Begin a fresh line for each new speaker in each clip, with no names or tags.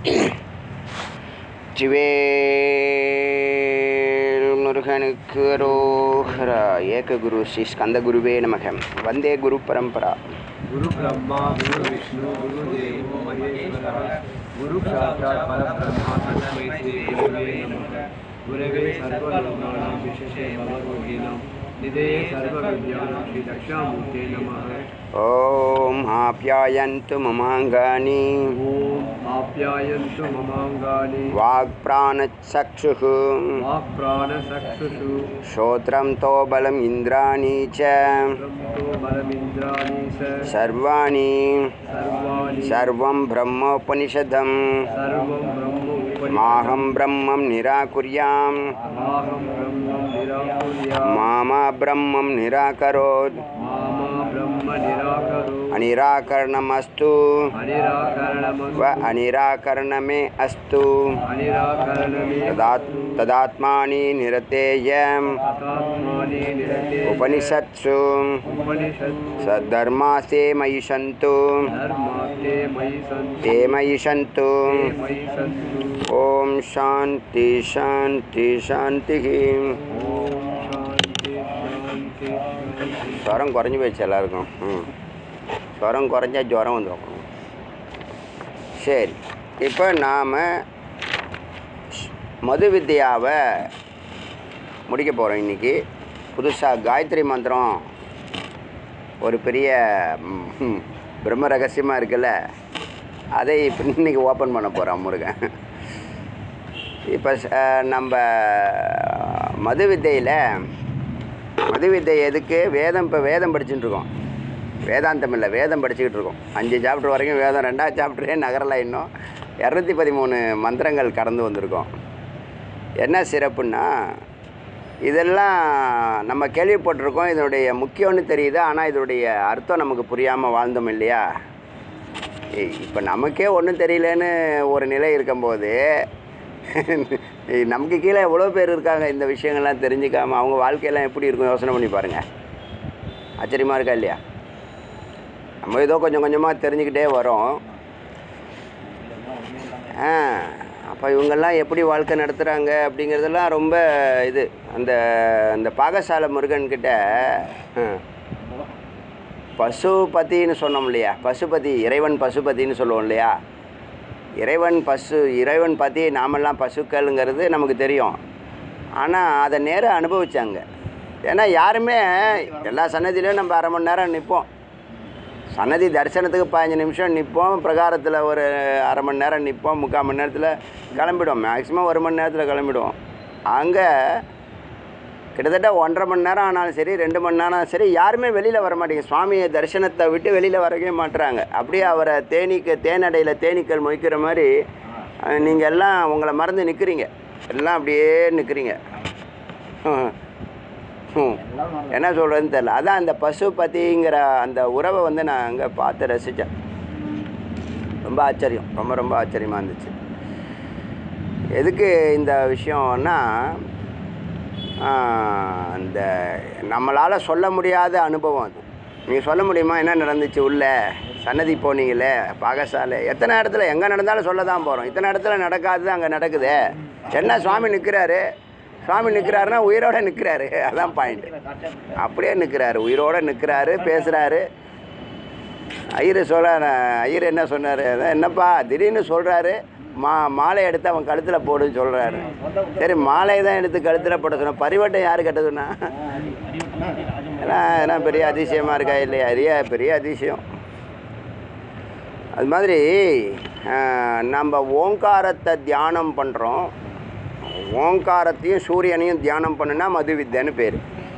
சிவேல் முருகனுக்கு அரோஹரா ஏக குரு ஸ்ரீ ஸ்கந்த குருவே நமக வந்தே குரு பரம்பரா
गुरु ब्रह्मा गुरु विष्णु गुरु देवो महेश्वरः गुरु साक्षात् परब्रह्मा तस्मै श्री गुरवे नमः गुरवे सर्वलोकानां विशेषे भगवद्गीतां निधये सर्वविद्यानां श्री दक्षामूर्ते नमः
ஓம் ஆப்யாயந்து மமாங்கானி
ॐ आप्यायन्तु ममाङ्गानि
वाक्प्राणचक्षुः
वाक्प्राणचक्षुषु
श्रोत्रं तो बलम् इन्द्राणि च
ब्रह्मो बलमिन्द्राणि च
सर्वाणि
सर्वाणि
सर्वं ब्रह्मोपनिषदं
सर्वं ब्रह्म
माहं ब्रह्मं निराकुर्याम्
माहं ब्रह्मं निराकुर्याम्
मामा ब्रह्मं निराकरोत्
मामा ब्रह्म निराकरो
अनिराकरणमस्तु
अनिराकरणमस्तु
व अनिराकरणमे अस्तु
अनिराकरणमे
तदा तदात्मानि निरतेय
तथात्मानि निरते
उपनिषत्सु
उपनिषत्सु
सद्धर्मास्ते मयि सन्तु
धर्मास्ते मयि सन्तु
ते मयि सन्तु
ते मयि सन्तु
ॐ शान्ति शान्ति शान्तिः
ॐ शान्ति शान्ति शान्ति
ஸ்வரம் குறைஞ்சி போயிடுச்சு எல்லாருக்கும் ம் ஸ்வரம் குறைஞ்சா ஜுரம் வந்துடும் சரி இப்போ நாம் மது வித்யாவை முடிக்க போகிறோம் இன்றைக்கி புதுசாக காயத்ரி மந்திரம் ஒரு பெரிய ம், பிரம்ம ரகசியமாக இருக்குல்ல அதை இப்போ இன்றைக்கி ஓப்பன் பண்ண போகிறோம் முருகன் இப்போ நம்ம மது வித்தையில் மது வித்தை எதுக்கு வேதம் இப்போ வேதம் படிச்சுட்டு இருக்கோம் வேதாந்தம் இல்லை வேதம் படிச்சுக்கிட்டு இருக்கோம் அஞ்சு சாப்டர் வரைக்கும் வேதம் ரெண்டாவது சாப்டரே நகரல இன்னும் இரநூத்தி பதிமூணு மந்திரங்கள் கடந்து வந்திருக்கோம் என்ன சிறப்புன்னா இதெல்லாம் நம்ம கேள்விப்பட்டிருக்கோம் இதனுடைய முக்கியம்னு தெரியுது ஆனால் இதனுடைய அர்த்தம் நமக்கு புரியாமல் வாழ்ந்தோம் இல்லையா இப்போ நமக்கே ஒன்றும் தெரியலன்னு ஒரு நிலை இருக்கும்போது நமக்கு கீழே எவ்வளோ பேர் இருக்காங்க இந்த விஷயங்கள்லாம் தெரிஞ்சுக்காம அவங்க வாழ்க்கையெல்லாம் எப்படி இருக்கும் யோசனை பண்ணி பாருங்கள் ஆச்சரியமாக இருக்கா இல்லையா நம்ம ஏதோ கொஞ்சம் கொஞ்சமாக தெரிஞ்சுக்கிட்டே வரோம் ஆ அப்போ இவங்கெல்லாம் எப்படி வாழ்க்கை நடத்துகிறாங்க அப்படிங்கிறதெல்லாம் ரொம்ப இது அந்த அந்த பாகசால முருகன்கிட்ட ஆ, பசுபதின்னு சொன்னோம் இல்லையா பசுபதி இறைவன் பசுபதின்னு சொல்லுவோம் இல்லையா இறைவன் பசு இறைவன் பற்றி நாமெல்லாம் பசுக்கள்ங்கிறது நமக்கு தெரியும் ஆனால் அதை நேராக அனுபவிச்சாங்க ஏன்னா யாருமே எல்லா சன்னதியிலையும் நம்ம அரை மணி நேரம் நிற்போம் சன்னதி தரிசனத்துக்கு பதினஞ்சு நிமிஷம் நிற்போம் பிரகாரத்தில் ஒரு அரை மணி நேரம் நிற்போம் முக்கால் மணி நேரத்தில் கிளம்பிடுவோம் மேக்ஸிமம் ஒரு மணி நேரத்தில் கிளம்பிடுவோம் அங்கே கிட்டத்தட்ட ஒன்றரை மணி நேரம் ஆனாலும் சரி ரெண்டு மணி நேரம் சரி யாருமே வெளியில் வர மாட்டேங்க சுவாமியை தரிசனத்தை விட்டு வெளியில் வரவே மாட்டுறாங்க அப்படியே அவரை தேனீக்கு தேனடையில் தேனீக்கள் மொய்க்கிற மாதிரி நீங்கள் எல்லாம் உங்களை மறந்து நிற்கிறீங்க எல்லாம் அப்படியே நிற்கிறீங்க என்ன சொல்கிறதுன்னு தெரில அதான் அந்த பசுபதிங்கிற அந்த உறவை வந்து நான் அங்கே பார்த்து ரசித்தேன் ரொம்ப ஆச்சரியம் ரொம்ப ரொம்ப ஆச்சரியமாக இருந்துச்சு எதுக்கு இந்த விஷயம்னா ஆஹ், அந்த நம்மளால் சொல்ல முடியாத அனுபவம் அது நீங்கள் சொல்ல முடியுமா என்ன நடந்துச்சு உள்ள சன்னதி போனீங்களே பாகசாலை எத்தனை இடத்துல எங்கே நடந்தாலும் சொல்ல தான் போகிறோம் இத்தனை இடத்துல நடக்காதது அங்கே நடக்குதே என்ன சுவாமி நிற்கிறாரு சுவாமி நிற்கிறாருன்னா உயிரோட நிற்கிறாரு அதான் பாயிண்ட் அப்படியே நிற்கிறாரு உயிரோட நிற்கிறாரு பேசுகிறாரு ஐயர் சொல்ல ஐயர் என்ன சொன்னார் அதான் என்னப்பா திடீர்னு சொல்கிறாரு மா மாலை எடுத்து அவன் கழுத்தில் போடுன்னு சொல்கிறாரு சரி மாலை தான் எடுத்து கழுத்தில் போட சொன்ன பரிவட்டம் யார் கட்ட சொன்னா ஏன்னா ஏன்னா பெரிய அதிசயமாக இருக்கா இல்லையா பெரிய பெரிய அதிசயம் அது மாதிரி ஆஹ், நம்ம ஓங்காரத்தை தியானம் பண்ணுறோம் ஓங்காரத்தையும் சூரியனையும் தியானம் பண்ணுனா மது வித்தைன்னு பேர்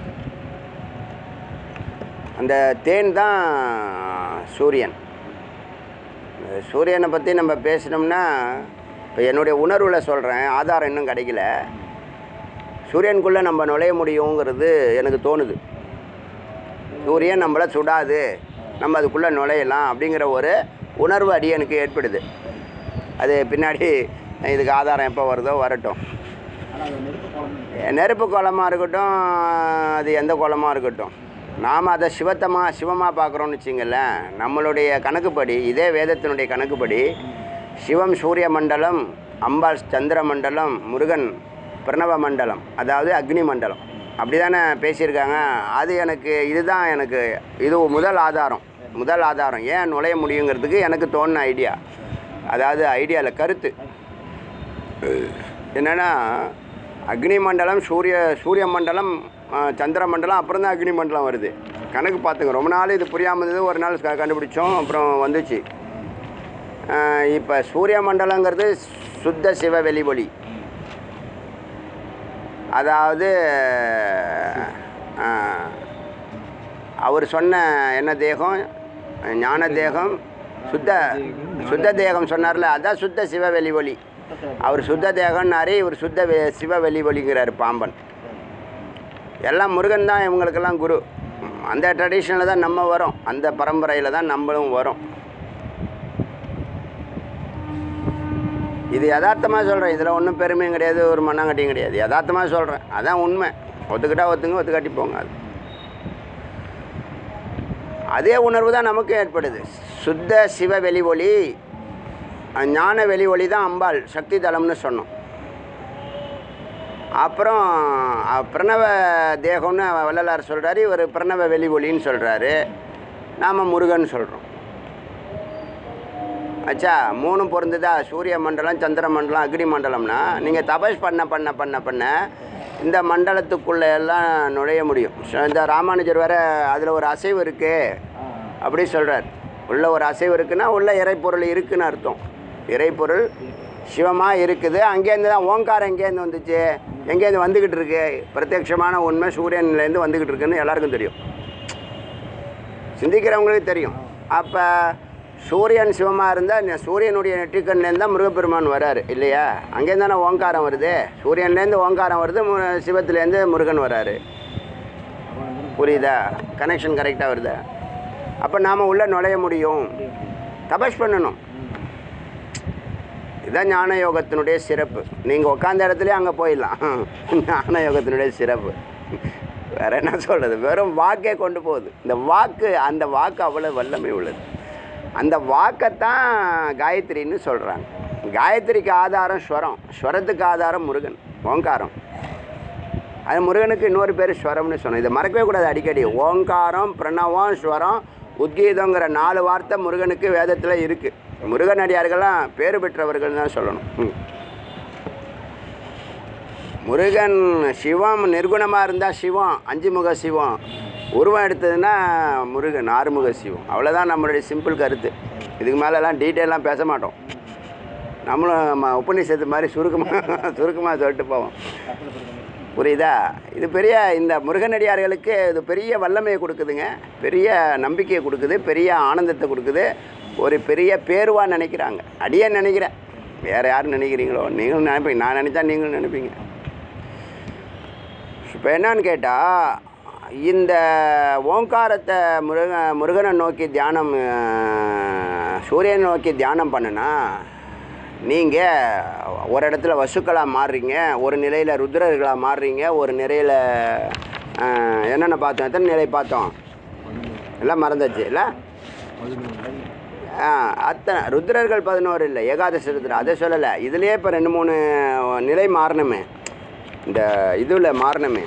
அந்த தேன் தான் சூரியன் இந்த சூரியனை பற்றி நம்ம பேசினோம்னா இப்போ என்னுடைய உணர்வில் சொல்கிறேன் ஆதாரம் இன்னும் கிடைக்கல சூரியனுக்குள்ளே நம்ம நுழைய முடியுங்கிறது எனக்கு தோணுது சூரியன் நம்மளை சுடாது நம்ம அதுக்குள்ளே நுழையலாம் அப்படிங்கிற ஒரு உணர்வு அடியனுக்கு ஏற்படுது அது பின்னாடி இதுக்கு ஆதாரம் எப்போ வருதோ வரட்டும் நெருப்பு குளமாக இருக்கட்டும் அது எந்த குளமாக இருக்கட்டும் நாம் அதை சிவத்தமாக சிவமாக பார்க்குறோன்னு வச்சிங்களேன் நம்மளுடைய கணக்குப்படி இதே வேதத்தினுடைய கணக்குப்படி சிவம் சூரிய மண்டலம் அம்பாள் சந்திர மண்டலம் முருகன் பிரணவ மண்டலம் அதாவது அக்னி மண்டலம் அப்படி தானே பேசியிருக்காங்க அது எனக்கு இதுதான் எனக்கு இது முதல் ஆதாரம் முதல் ஆதாரம் ஏன் நுழைய முடியுங்கிறதுக்கு எனக்கு தோணுன ஐடியா அதாவது ஐடியாவில் கருத்து என்னென்னா அக்னி மண்டலம் சூரிய சூரிய மண்டலம் ஆ, சந்திர மண்டலம் அப்புறம் தான் அக்னி மண்டலம் வருது கணக்கு பார்த்துங்க ரொம்ப நாள் இது புரியாமல் இருந்தது ஒரு நாள் க- கண்டுபிடிச்சோம் அப்புறம் வந்துச்சு இப்போ சூரிய மண்டலங்கிறது சுத்த சிவ வெளி ஒளி அதாவது ஆ, அவர் சொன்ன என்ன தேகம் ஞான தேகம் சுத்த சுத்த தேகம் சொன்னார்ல அதான் சுத்த சிவ வெளி ஒளி அவர் சுத்த தேகம்னாரு இவர் சுத்த வெ- சிவ வெளி ஒளிங்கிறார் பாம்பன் எல்லாம் முருகன் தான் இவங்களுக்கெல்லாம் குரு அந்த ட்ரெடிஷனில் தான் நம்ம வரோம் அந்த பரம்பரையில் தான் நம்மளும் வரோம் இது யதார்த்தமாக சொல்கிறேன் இதில் ஒன்றும் பெருமையும் கிடையாது ஒரு மண்ணாங்கட்டியும் கிடையாது யதார்த்தமாக சொல்கிறேன் அதான் உண்மை ஒத்துக்கிட்டா ஒத்துங்க ஒத்துக்காட்டி போங்க அது அதே உணர்வு தான் நமக்கு ஏற்படுது சுத்த சிவ வெளி ஒளி அஹ் ஞான வெளி ஒளி தான் அம்பாள் சக்தி தலம்னு சொன்னோம் அப்புறம் அஹ், பிரணவ தேகம்னு வள்ளலார் சொல்கிறாரு இவர் பிரணவ வெளி ஒளின்னு சொல்கிறாரு நாம் முருகன் சொல்கிறோம் அச்சா மூணும் பொருந்துதா சூரிய மண்டலம் சந்திர மண்டலம் அக்னி மண்டலம்னா நீங்கள் தபஸ் பண்ண பண்ண பண்ண பண்ண இந்த மண்டலத்துக்குள்ளே எல்லாம் நுழைய முடியும் ச- இந்த ராமானுஜர் வேற அதில் ஒரு அசைவு இருக்கு அப்படி சொல்கிறார் உள்ள ஒரு அசைவு இருக்குன்னா உள்ள இறைப்பொருள் இருக்குன்னு அர்த்தம் இறைப்பொருள் சிவமாக இருக்குது அங்கேருந்து தான் ஓங்காரம் எங்கேருந்து வந்துச்சு எங்கேருந்து வந்துக்கிட்டு இருக்கு பிரத்யட்சமான உண்மை சூரியன்லேருந்து வந்துக்கிட்டு இருக்குன்னு எல்லாருக்கும் தெரியும் சிந்திக்கிறவங்களுக்கு தெரியும் அப்போ சூரியன் சிவமாக இருந்தால் சூரியனுடைய நெற்றிக்கண்லேருந்து தான் முருகப்பெருமான் வராரு இல்லையா அங்கேருந்து தானே ஓங்காரம் வருது சூரியன்லேருந்து ஓங்காரம் வருது மு சிவத்துலேருந்து முருகன் வராரு புரியுதா கனெக்ஷன் கரெக்டாக வருதா அப்போ நாம் உள்ளே நுழைய முடியும் தபஸ் பண்ணணும் இதுதான் ஞான யோகத்தினுடைய சிறப்பு நீங்கள் உட்காந்த இடத்துலயே அங்கே போயிடலாம் ஞான யோகத்தினுடைய சிறப்பு வேற என்ன சொல்கிறது வெறும் வாக்கே கொண்டு போகுது இந்த வாக்கு அந்த வாக்கு அவ்வளோ வல்லமை உள்ளது அந்த வாக்கைத்தான் காயத்ரின்னு சொல்கிறாங்க காயத்ரிக்கு ஆதாரம் ஸ்வரம் ஸ்வரத்துக்கு ஆதாரம் முருகன் ஓங்காரம் அது முருகனுக்கு இன்னொரு பேர் ஸ்வரம்னு சொன்னோம் இதை மறக்கவே கூடாது அடிக்கடி ஓங்காரம் பிரணவம் ஸ்வரம் உத்கீதங்கிற நாலு வார்த்தை முருகனுக்கு வேதத்தில் இருக்குது முருகன் அடியார்கள்லாம் பேறு பெற்றவர்கள் தான் சொல்லணும் ம். முருகன் சிவம் நிர்குணமாக இருந்தால் சிவம் அஞ்சு முக சிவம் உருவம் எடுத்ததுன்னா முருகன் ஆறுமுக சிவம் அவ்வளோதான் நம்மளுடைய சிம்பிள் கருத்து இதுக்கு மேலெல்லாம் டீட்டெயிலாம் பேச மாட்டோம் நம்மளும் ம- உபநிஷத்து மாதிரி சுருக்கமாக சுருக்கமாக சொல்லிட்டு போவோம் புரியுதா இது பெரிய இந்த முருகனடியார்களுக்கு இது பெரிய வல்லமையை கொடுக்குதுங்க பெரிய நம்பிக்கையை கொடுக்குது பெரிய ஆனந்தத்தை கொடுக்குது ஒரு பெரிய பேருவாக நினைக்கிறாங்க அடியே நினைக்கிறேன் வேறு யாரும் நினைக்கிறீங்களோ நீங்களும் நினைப்பீங்க நான் நினச்சா நீங்களும் நினைப்பீங்க இப்போ என்னன்னு கேட்டால் இந்த ஓங்காரத்தை முருக முருகனை நோக்கி தியானம் அஹ், சூரியனை நோக்கி தியானம் பண்ணுனா நீங்கள் ஒரு இடத்துல வசுக்களாக மாறுறீங்க ஒரு நிலையில் ருத்ரர்களாக மாறுறீங்க ஒரு நிலையில் என்னென்ன பார்த்தோம் எத்தனை நிலை பார்த்தோம் எல்லாம் மறந்தாச்சு இல்லை ஆ அத்தனை ருத்ரர்கள் பதினோரு இல்லை ஏகாதசி ருத்ரர் அதை சொல்லலை இதுலேயே இப்போ ரெண்டு மூணு நிலை மாறணுமே இந்த இதில் மாறணுமே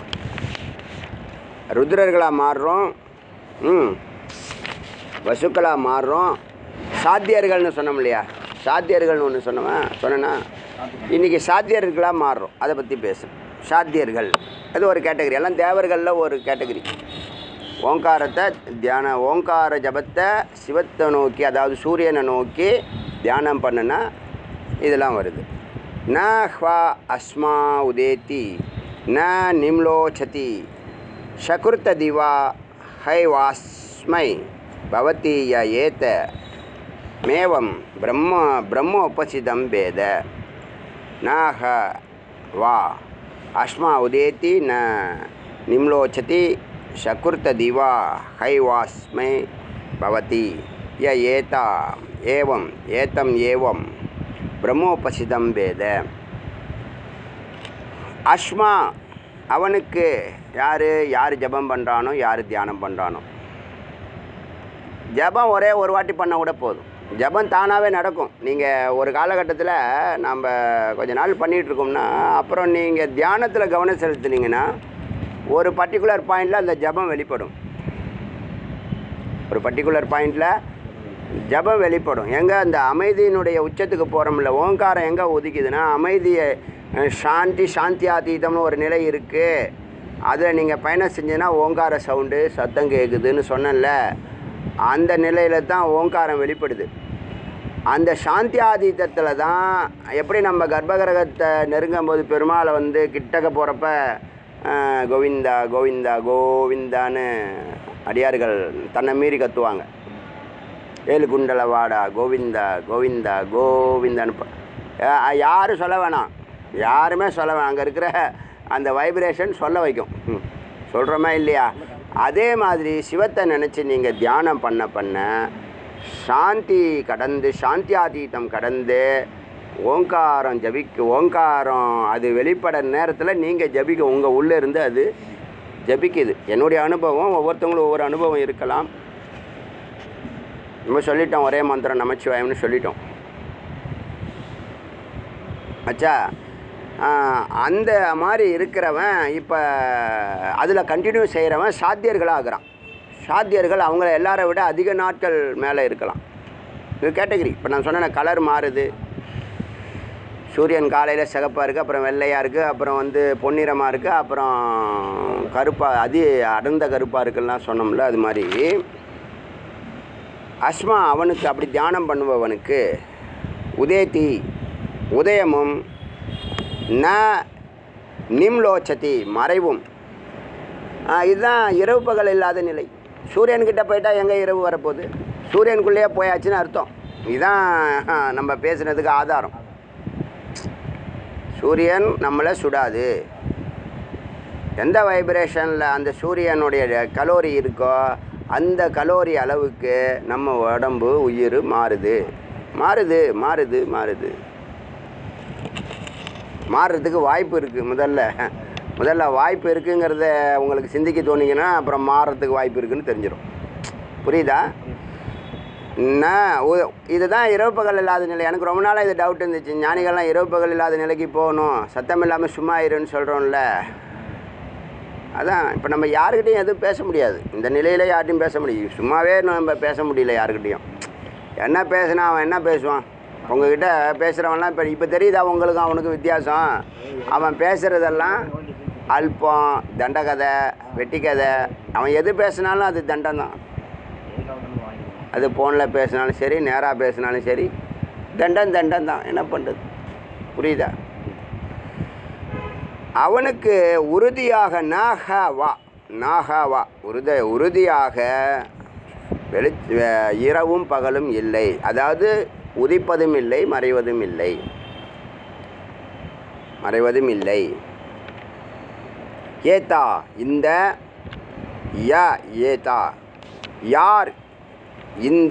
ருத்ரர்களாக மாறுறோம் ம் வசுக்களாக மாறுறோம் சாத்தியர்கள்னு சொன்னோம் இல்லையா சாத்தியர்கள்னு ஒன்று சொன்னவன் சொன்னேன்னா இன்றைக்கி சாத்தியர்களாக மாறுறோம் அதை பற்றி பேசணும் சாத்தியர்கள் அது ஒரு கேட்டகரி எல்லாம் தேவர்களில் ஒரு கேட்டகரி ஓங்காரத்தை தியான ஓங்கார ஜபத்தை சிவத்தை நோக்கி அதாவது சூரியனை நோக்கி தியானம் பண்ணுனா இதெல்லாம் வருது ந ஹ்வா அஸ்மா உதேதி ந நிம்லோச்சதி சகுர்த்த திவா ஹைவாஸ்மை பவதி ய ஏத்த மேவம் பிரம்ம பிரம்மோபசிதம் வேத நாக வா அஸ்மா உதேதி ந நிம்லோச்சதி சகுர்த்த திவா ஹைவாஸ்மை பவதி ய ஏதா ஏவம் ஏத்தம் ஏவம் பிரம்மோபசிதம் வேத அஸ்மா அவனுக்கு யார் யார் ஜெபம் பண்ணுறானோ யார் தியானம் பண்ணுறானோ ஜெபம் ஒரே ஒரு வாட்டி பண்ண கூட போதும் ஜபம் தானாகவே நடக்கும் நீங்கள் ஒரு காலகட்டத்தில் நம்ம கொஞ்ச நாள் பண்ணிகிட்டு இருக்கோம்னா அப்புறம் நீங்கள் தியானத்தில் கவனம் செலுத்துனீங்கன்னா ஒரு பர்டிகுலர் பாயிண்டில் அந்த ஜபம் வெளிப்படும் ஒரு பர்டிகுலர் பாயிண்டில் ஜபம் வெளிப்படும் எங்கே அந்த அமைதியினுடைய உச்சத்துக்கு போகிறோம்ல ஓங்காரம் எங்கே ஒதுக்குதுன்னா அமைதியை அஹ், சாந்தி சாந்தியாதீதம்னு ஒரு நிலை இருக்குது அதில் நீங்கள் பயணம் செஞ்சீங்கன்னா ஓங்கார சவுண்டு சத்தம் கேட்குதுன்னு சொன்னேன்ல அந்த நிலையில தான் ஓங்காரம் வெளிப்படுது அந்த சாந்தியாதீதத்தில் தான் எப்படி நம்ம கர்ப்பகிரகத்தை நெருங்கும் போது பெருமாளை வந்து கிட்டக்க போகிறப்ப கோவிந்தா கோவிந்தா கோவிந்தான்னு அடியார்கள் தன்னை மீறி கத்துவாங்க ஏழு குண்டல வாடா கோவிந்தா கோவிந்தா கோவிந்தான்னு ப- யா- யாரும் சொல்ல வேணாம் யாருமே சொல்ல வேணாம் அங்கே இருக்கிற அந்த வைப்ரேஷன் சொல்ல வைக்கும் ம். சொல்கிறோமா இல்லையா அதே மாதிரி சிவத்தை நினச்சி நீங்கள் தியானம் பண்ண பண்ண சாந்தி கடந்து சாந்தியாதீதம் கடந்து ஓங்காரம் ஜபிக்கு ஓங்காரம் அது வெளிப்பட நேரத்தில் நீங்கள் ஜபிக்க உங்கள் உள்ளே இருந்து அது ஜபிக்குது என்னுடைய அனுபவம் ஒவ்வொருத்தவங்களும் ஒவ்வொரு அனுபவம் இருக்கலாம் நம்ம சொல்லிட்டோம் ஒரே மந்திரம் நமச்சிவாயம்னு சொல்லிட்டோம் அச்சா ஆஹ், அந்த மாதிரி இருக்கிறவன் இப்போ அதில் கண்டினியூ செய்கிறவன் சாத்தியர்களாக ஆகுறான் சாத்தியர்கள் அவங்கள எல்லாரை விட அதிக நாட்கள் மேலே இருக்கலாம் இது கேட்டகரி இப்போ நான் சொன்னேன் கலர் மாறுது சூரியன் காலையில் சிகப்பாக இருக்குது அப்புறம் வெள்ளையாக இருக்குது அப்புறம் வந்து பொன்னிறமாக இருக்குது அப்புறம் கருப்பாக அதி அடர்ந்த கருப்பாக இருக்குல்லாம் சொன்னோம்ல அது மாதிரி அஸ்மா அவனுக்கு அப்படி தியானம் பண்ணுபவனுக்கு உதயதி உதயமும் ந நிம்லோச்சதி மறைவும் ஆ, இதுதான் இரவு பகல் இல்லாத நிலை சூரியன்கிட்ட போயிட்டா எங்கே இரவு வரப்போகுது சூரியனுக்குள்ளேயே போயாச்சுன்னு அர்த்தம் இதுதான் ஆ, நம்ம பேசுனதுக்கு ஆதாரம் சூரியன் நம்மளை சுடாது எந்த வைப்ரேஷனில் அந்த சூரியனுடைய கலோரி இருக்கோ அந்த கலோரி அளவுக்கு நம்ம உடம்பு உயிர் மாறுது மாறுது மாறுது மாறுது மாறுறதுக்கு வாய்ப்பு இருக்குது முதல்ல முதல்ல வாய்ப்பு இருக்குங்கிறத உங்களுக்கு சிந்திக்க தோணிங்கன்னா அப்புறம் மாறுறதுக்கு வாய்ப்பு இருக்குன்னு தெரிஞ்சிடும் புரியுதா நான் உ- இதுதான் இரவு பகல் இல்லாத நிலை எனக்கு ரொம்ப நாளாக இது டவுட் இருந்துச்சு ஞானிகள்லாம் இரவு பகல் இல்லாத நிலைக்கு போகணும் சத்தம் இல்லாமல் சும்மா இருன்னு சொல்கிறோம்ல அதான் இப்போ நம்ம யாருக்கிட்டையும் எதுவும் பேச முடியாது இந்த நிலையில யார்ட்டையும் பேச முடியும் சும்மாவே நம்ம பேச முடியல யாருக்கிட்டையும் என்ன பேசுனா அவன் என்ன பேசுவான் உங்ககிட்ட பேசுகிறவன்லாம் இப்போ இப்போ தெரியுதா உங்களுக்கும் அவனுக்கும் வித்தியாசம் அவன் பேசுகிறதெல்லாம் அல்பம் தண்டகதை வெட்டிக்கதை அவன் எது பேசினாலும் அது தண்டம் தான் அது ஃபோனில் பேசினாலும் சரி நேராக பேசினாலும் சரி தண்டம் தண்டம் தான் என்ன பண்ணுறது புரியுதா அவனுக்கு உறுதியாக நாகவா நாகவா உறுத உறுதியாக வெளி அஹ் இரவும் பகலும் இல்லை அதாவது உதிப்பதும் இல்லை மறைவதும் இல்லை மறைவதும் இல்லை ஏதா இந்த ய ஏதா யார் இந்த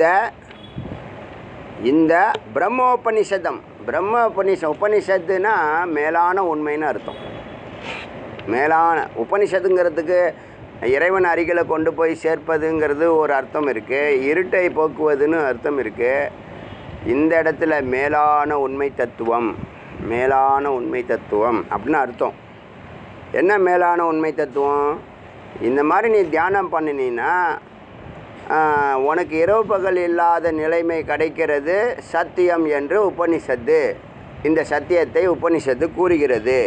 இந்த பிரம்மோபனிஷதம் பிரம்மோபனிஷ உபனிஷத்துனா மேலான உண்மைன்னு அர்த்தம் மேலான உபனிஷத்துங்கிறதுக்கு இறைவன் அருகில கொண்டு போய் சேர்ப்பதுங்கிறது ஒரு அர்த்தம் இருக்குது இருட்டை போக்குவதுன்னு அர்த்தம் இருக்குது இந்த இடத்துல மேலான உண்மை தத்துவம் மேலான உண்மை தத்துவம் அப்படின்னு அர்த்தம் என்ன மேலான உண்மை தத்துவம் இந்த மாதிரி நீ தியானம் பண்ணினீன்னா ஆஹ், உனக்கு இரவு பகல் இல்லாத நிலைமை கிடைக்கிறது சத்தியம் என்று உபனிஷத்து இந்த சத்தியத்தை உபனிஷத்து கூறுகிறது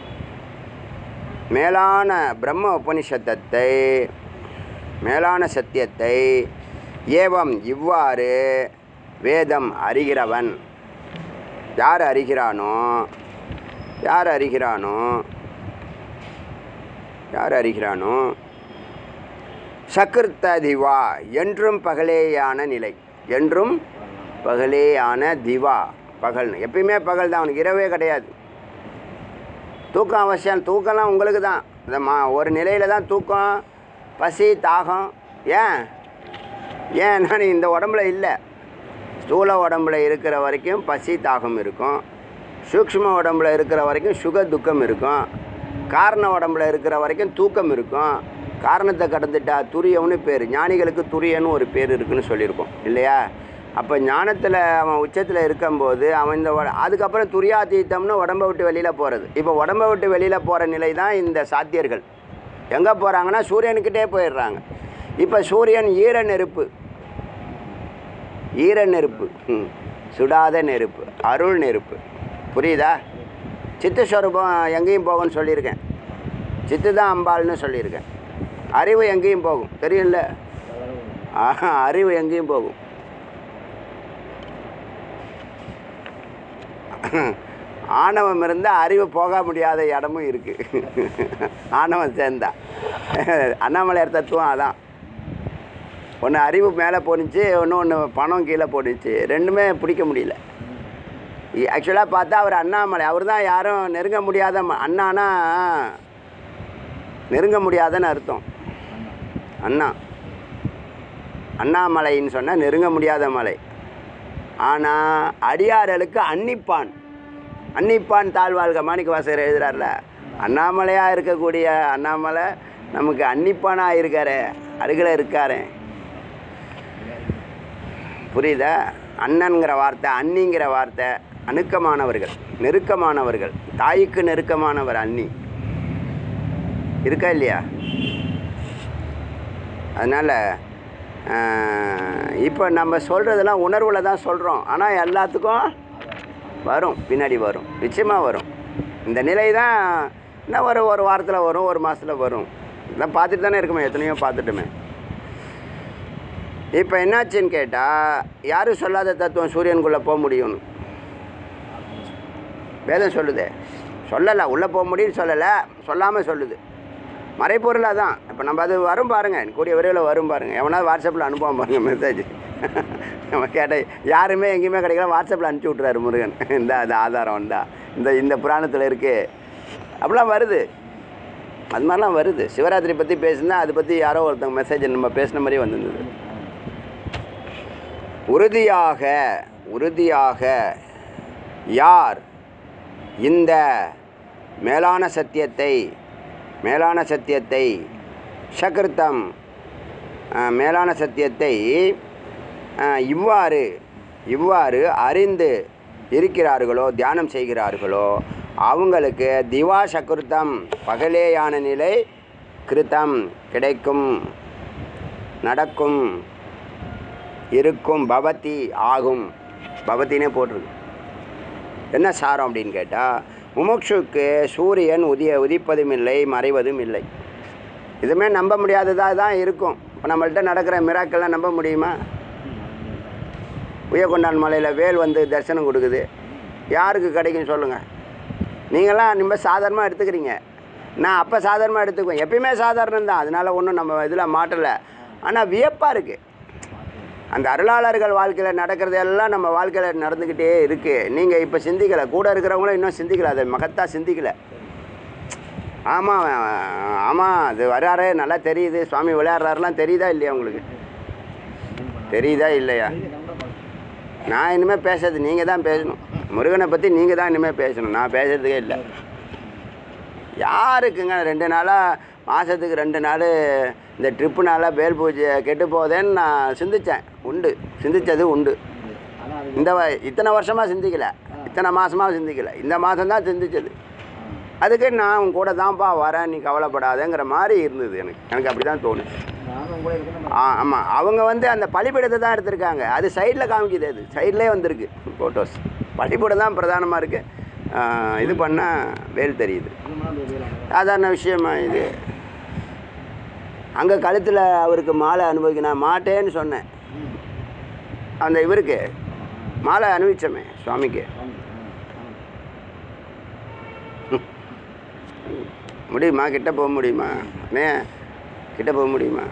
மேலான பிரம்ம உபனிஷத்தத்தை மேலான சத்தியத்தை ஏவம் இவ்வாறு வேதம் அறிகிறவன் யார் அறிகிறானோ யார் அறிகிறானோ யார் அறிகிறானோ சகிருத்த திவா என்றும் பகலேயான நிலை என்றும் பகலேயான திவா பகல் எப்பயுமே பகல் தான் அவனுக்கு இரவே கிடையாது தூக்கம் அவசியம் தூக்கம்லாம் உங்களுக்கு தான் இந்த மா ஒரு நிலையில தான் தூக்கம் பசி தாகம் ஏன் ஏன்னா நீ இந்த உடம்புல இல்லை ஸ்தூல உடம்புல இருக்கிற வரைக்கும் பசி தாகம் இருக்கும் சூக்ஷ்ம உடம்புல இருக்கிற வரைக்கும் சுக துக்கம் இருக்கும் காரண உடம்புல இருக்கிற வரைக்கும் தூக்கம் இருக்கும் காரணத்தை கடந்துட்டா துரியம்னு பேர் ஞானிகளுக்கு துரியன்னு ஒரு பேர் இருக்குன்னு சொல்லியிருக்கோம் இல்லையா அப்போ ஞானத்தில் அவன் உச்சத்தில் இருக்கும்போது அவன் இந்த உட- அதுக்கப்புறம் துரியாதீத்தம்னு உடம்பை விட்டு வெளியில் போகிறது இப்போ உடம்பை விட்டு வெளியில் போகிற நிலை தான் இந்த சாத்தியர்கள் எங்கே போகிறாங்கன்னா சூரியனுக்கிட்டே போயிடுறாங்க இப்போ சூரியன் ஈர நெருப்பு ஈர நெருப்பு ம். சுடாத நெருப்பு அருள் நெருப்பு புரியுதா சித்தஸ்வரூபம் எங்கேயும் போகும்னு சொல்லியிருக்கேன் சித்து தான் அம்பாள்னு சொல்லியிருக்கேன் அறிவு எங்கேயும் போகும் தெரியல ஆஹா, அறிவு எங்கேயும் போகும் ஆணவம் இருந்தால் அறிவு போக முடியாத இடமும் இருக்குது ஆணவம் சேர்ந்தா அண்ணாமலையார் தத்துவம் அதான் ஒன்று அறிவு மேலே போணுச்சு ஒன்று ஒன்று பணம் கீழே போணுச்சு ரெண்டுமே பிடிக்க முடியல ஆக்சுவலாக பார்த்தா அவர் அண்ணாமலை அவர் தான் யாரும் நெருங்க முடியாத ம- அண்ணானா நெருங்க முடியாதன்னு அர்த்தம் அண்ணா அண்ணாமலைன்னு சொன்னால் நெருங்க முடியாத மலை ஆனால் அடியார்களுக்கு அன்னிப்பான் அன்னிப்பான் தாழ்வாழ்க மாணிக்க வாசகர் எழுதுறாருல அண்ணாமலையாக இருக்கக்கூடிய அண்ணாமலை நமக்கு அன்னிப்பானாக இருக்காரு அருகில் இருக்காரு புரியுதா அண்ணன்கிற வார்த்தை அண்ணிங்கிற வார்த்தை அணுக்கமானவர்கள் நெருக்கமானவர்கள் தாய்க்கு நெருக்கமானவர் அண்ணி இருக்கா இல்லையா அதனால் இப்போ நம்ம சொல்கிறதெல்லாம் உணர்வில் தான் சொல்கிறோம் ஆனால் எல்லாத்துக்கும் வரும் பின்னாடி வரும் நிச்சயமாக வரும் இந்த நிலை தான் என்ன வரும் ஒரு வாரத்தில் வரும் ஒரு மாதத்தில் வரும் இதெல்லாம் பார்த்துட்டு தானே இருக்குமே எத்தனையோ பார்த்துட்டுமே இப்போ என்னாச்சுன்னு கேட்டால் யாரும் சொல்லாத தத்துவம் சூரியனுக்குள்ளே போக முடியும்னு வேதம் சொல்லுதே சொல்லலை உள்ளே போக முடியும்னு சொல்லலை சொல்லாமல் சொல்லுது மறைப்பொருளாக தான் இப்போ நம்ம அது வரும் பாருங்கள் கூடிய விரைவில் வரும் பாருங்கள் எவனாவது வாட்ஸ்அப்பில் அனுப்புவான் பாருங்கள் மெசேஜ் நம்ம கேட்ட யாருமே எங்கேயுமே கிடைக்கல வாட்ஸ்அப்பில் அனுப்பிச்சி விட்றாரு முருகன் இந்த அது ஆதாரம் வந்தா இந்த இந்த புராணத்தில் இருக்குது அப்படிலாம் வருது அது மாதிரிலாம் வருது சிவராத்திரி பற்றி பேசுனா அதை பற்றி யாரோ ஒருத்தவங்க மெசேஜ் நம்ம பேசின மாதிரி வந்திருந்தது உறுதியாக உறுதியாக யார் இந்த மேலான சத்தியத்தை மேலான சத்தியத்தை சகிருத்தம் அஹ், மேலான சத்தியத்தை அஹ், இவ்வாறு இவ்வாறு அறிந்து இருக்கிறார்களோ தியானம் செய்கிறார்களோ அவங்களுக்கு திவா சகிருத்தம் பகலேயான நிலை கிருத்தம் கிடைக்கும் நடக்கும் இருக்கும் பவதி ஆகும் பவத்தினே போட்டிருக்கு என்ன சாரம் அப்படின்னு கேட்டால் முமுட்சுக்கு சூரியன் உதிய உதிப்பதும் இல்லை மறைவதும் இல்லை இதுவுமே நம்ப முடியாததாக தான் இருக்கும் இப்போ நம்மள்ட்ட நடக்கிற மிராக்கெல்லாம் நம்ப முடியுமா உயர்கொண்டான் மலையில் வேல் வந்து தரிசனம் கொடுக்குது யாருக்கு கிடைக்கும் சொல்லுங்கள் நீங்களாம் ரொம்ப சாதாரணமாக எடுத்துக்கிறீங்க நான் அப்போ சாதாரணமாக எடுத்துக்குவேன் எப்பயுமே சாதாரணம் தான் அதனால் ஒன்றும் நம்ம இதில் மாட்டலை ஆனால் வியப்பாக இருக்குது அந்த அருளாளர்கள் வாழ்க்கையில் நடக்கிறது எல்லாம் நம்ம வாழ்க்கையில் நடந்துக்கிட்டே இருக்குது நீங்கள் இப்போ சிந்திக்கலை கூட இருக்கிறவங்களும் இன்னும் சிந்திக்கலை அதை மகத்தா சிந்திக்கலை ஆமாம் ஆமாம் அது வராரு நல்லா தெரியுது சுவாமி விளையாடுறாருலாம் தெரியுதா இல்லையா உங்களுக்கு தெரியுதா இல்லையா நான் இனிமேல் பேசுறது நீங்கள் தான் பேசணும் முருகனை பற்றி நீங்கள் தான் இனிமேல் பேசணும் நான் பேசுறதுக்கே இல்லை யாருக்குங்க ரெண்டு நாளாக மாதத்துக்கு ரெண்டு நாள் இந்த ட்ரிப்புனால வேல் பூஜை கெட்டு போதேன்னு நான் சிந்தித்தேன் உண்டு சிந்தித்தது உண்டு இந்த வ- இத்தனை வருஷமாக சிந்திக்கல இத்தனை மாதமாக சிந்திக்கல இந்த மாதம் தான் சிந்திச்சது அதுக்கு நான் உன் கூட தான்ப்பா வரேன் நீ கவலைப்படாதேங்கிற மாதிரி இருந்தது எனக்கு எனக்கு அப்படி தான் தோணுச்சு
நானும் கூட இருக்கணும்
ஆ ஆமாம் அவங்க வந்து அந்த பலிபீடத்தை தான் எடுத்திருக்காங்க அது சைடில் காமிக்குது அது சைட்லேயே வந்திருக்கு ஃபோட்டோஸ் பலிபீடம் தான் பிரதானமாக இருக்குது இது பண்ணால் வேல் தெரியுது சாதாரண விஷயமா இது அங்கே கழுத்தில் அவருக்கு மாலை அனுபவிக்க நான் மாட்டேன்னு சொன்னேன் அந்த இவருக்கு மாலை அனுபவிச்சோமே சுவாமிக்கு முடியுமா கிட்ட போக முடியுமா அண்ணே கிட்ட போக முடியுமா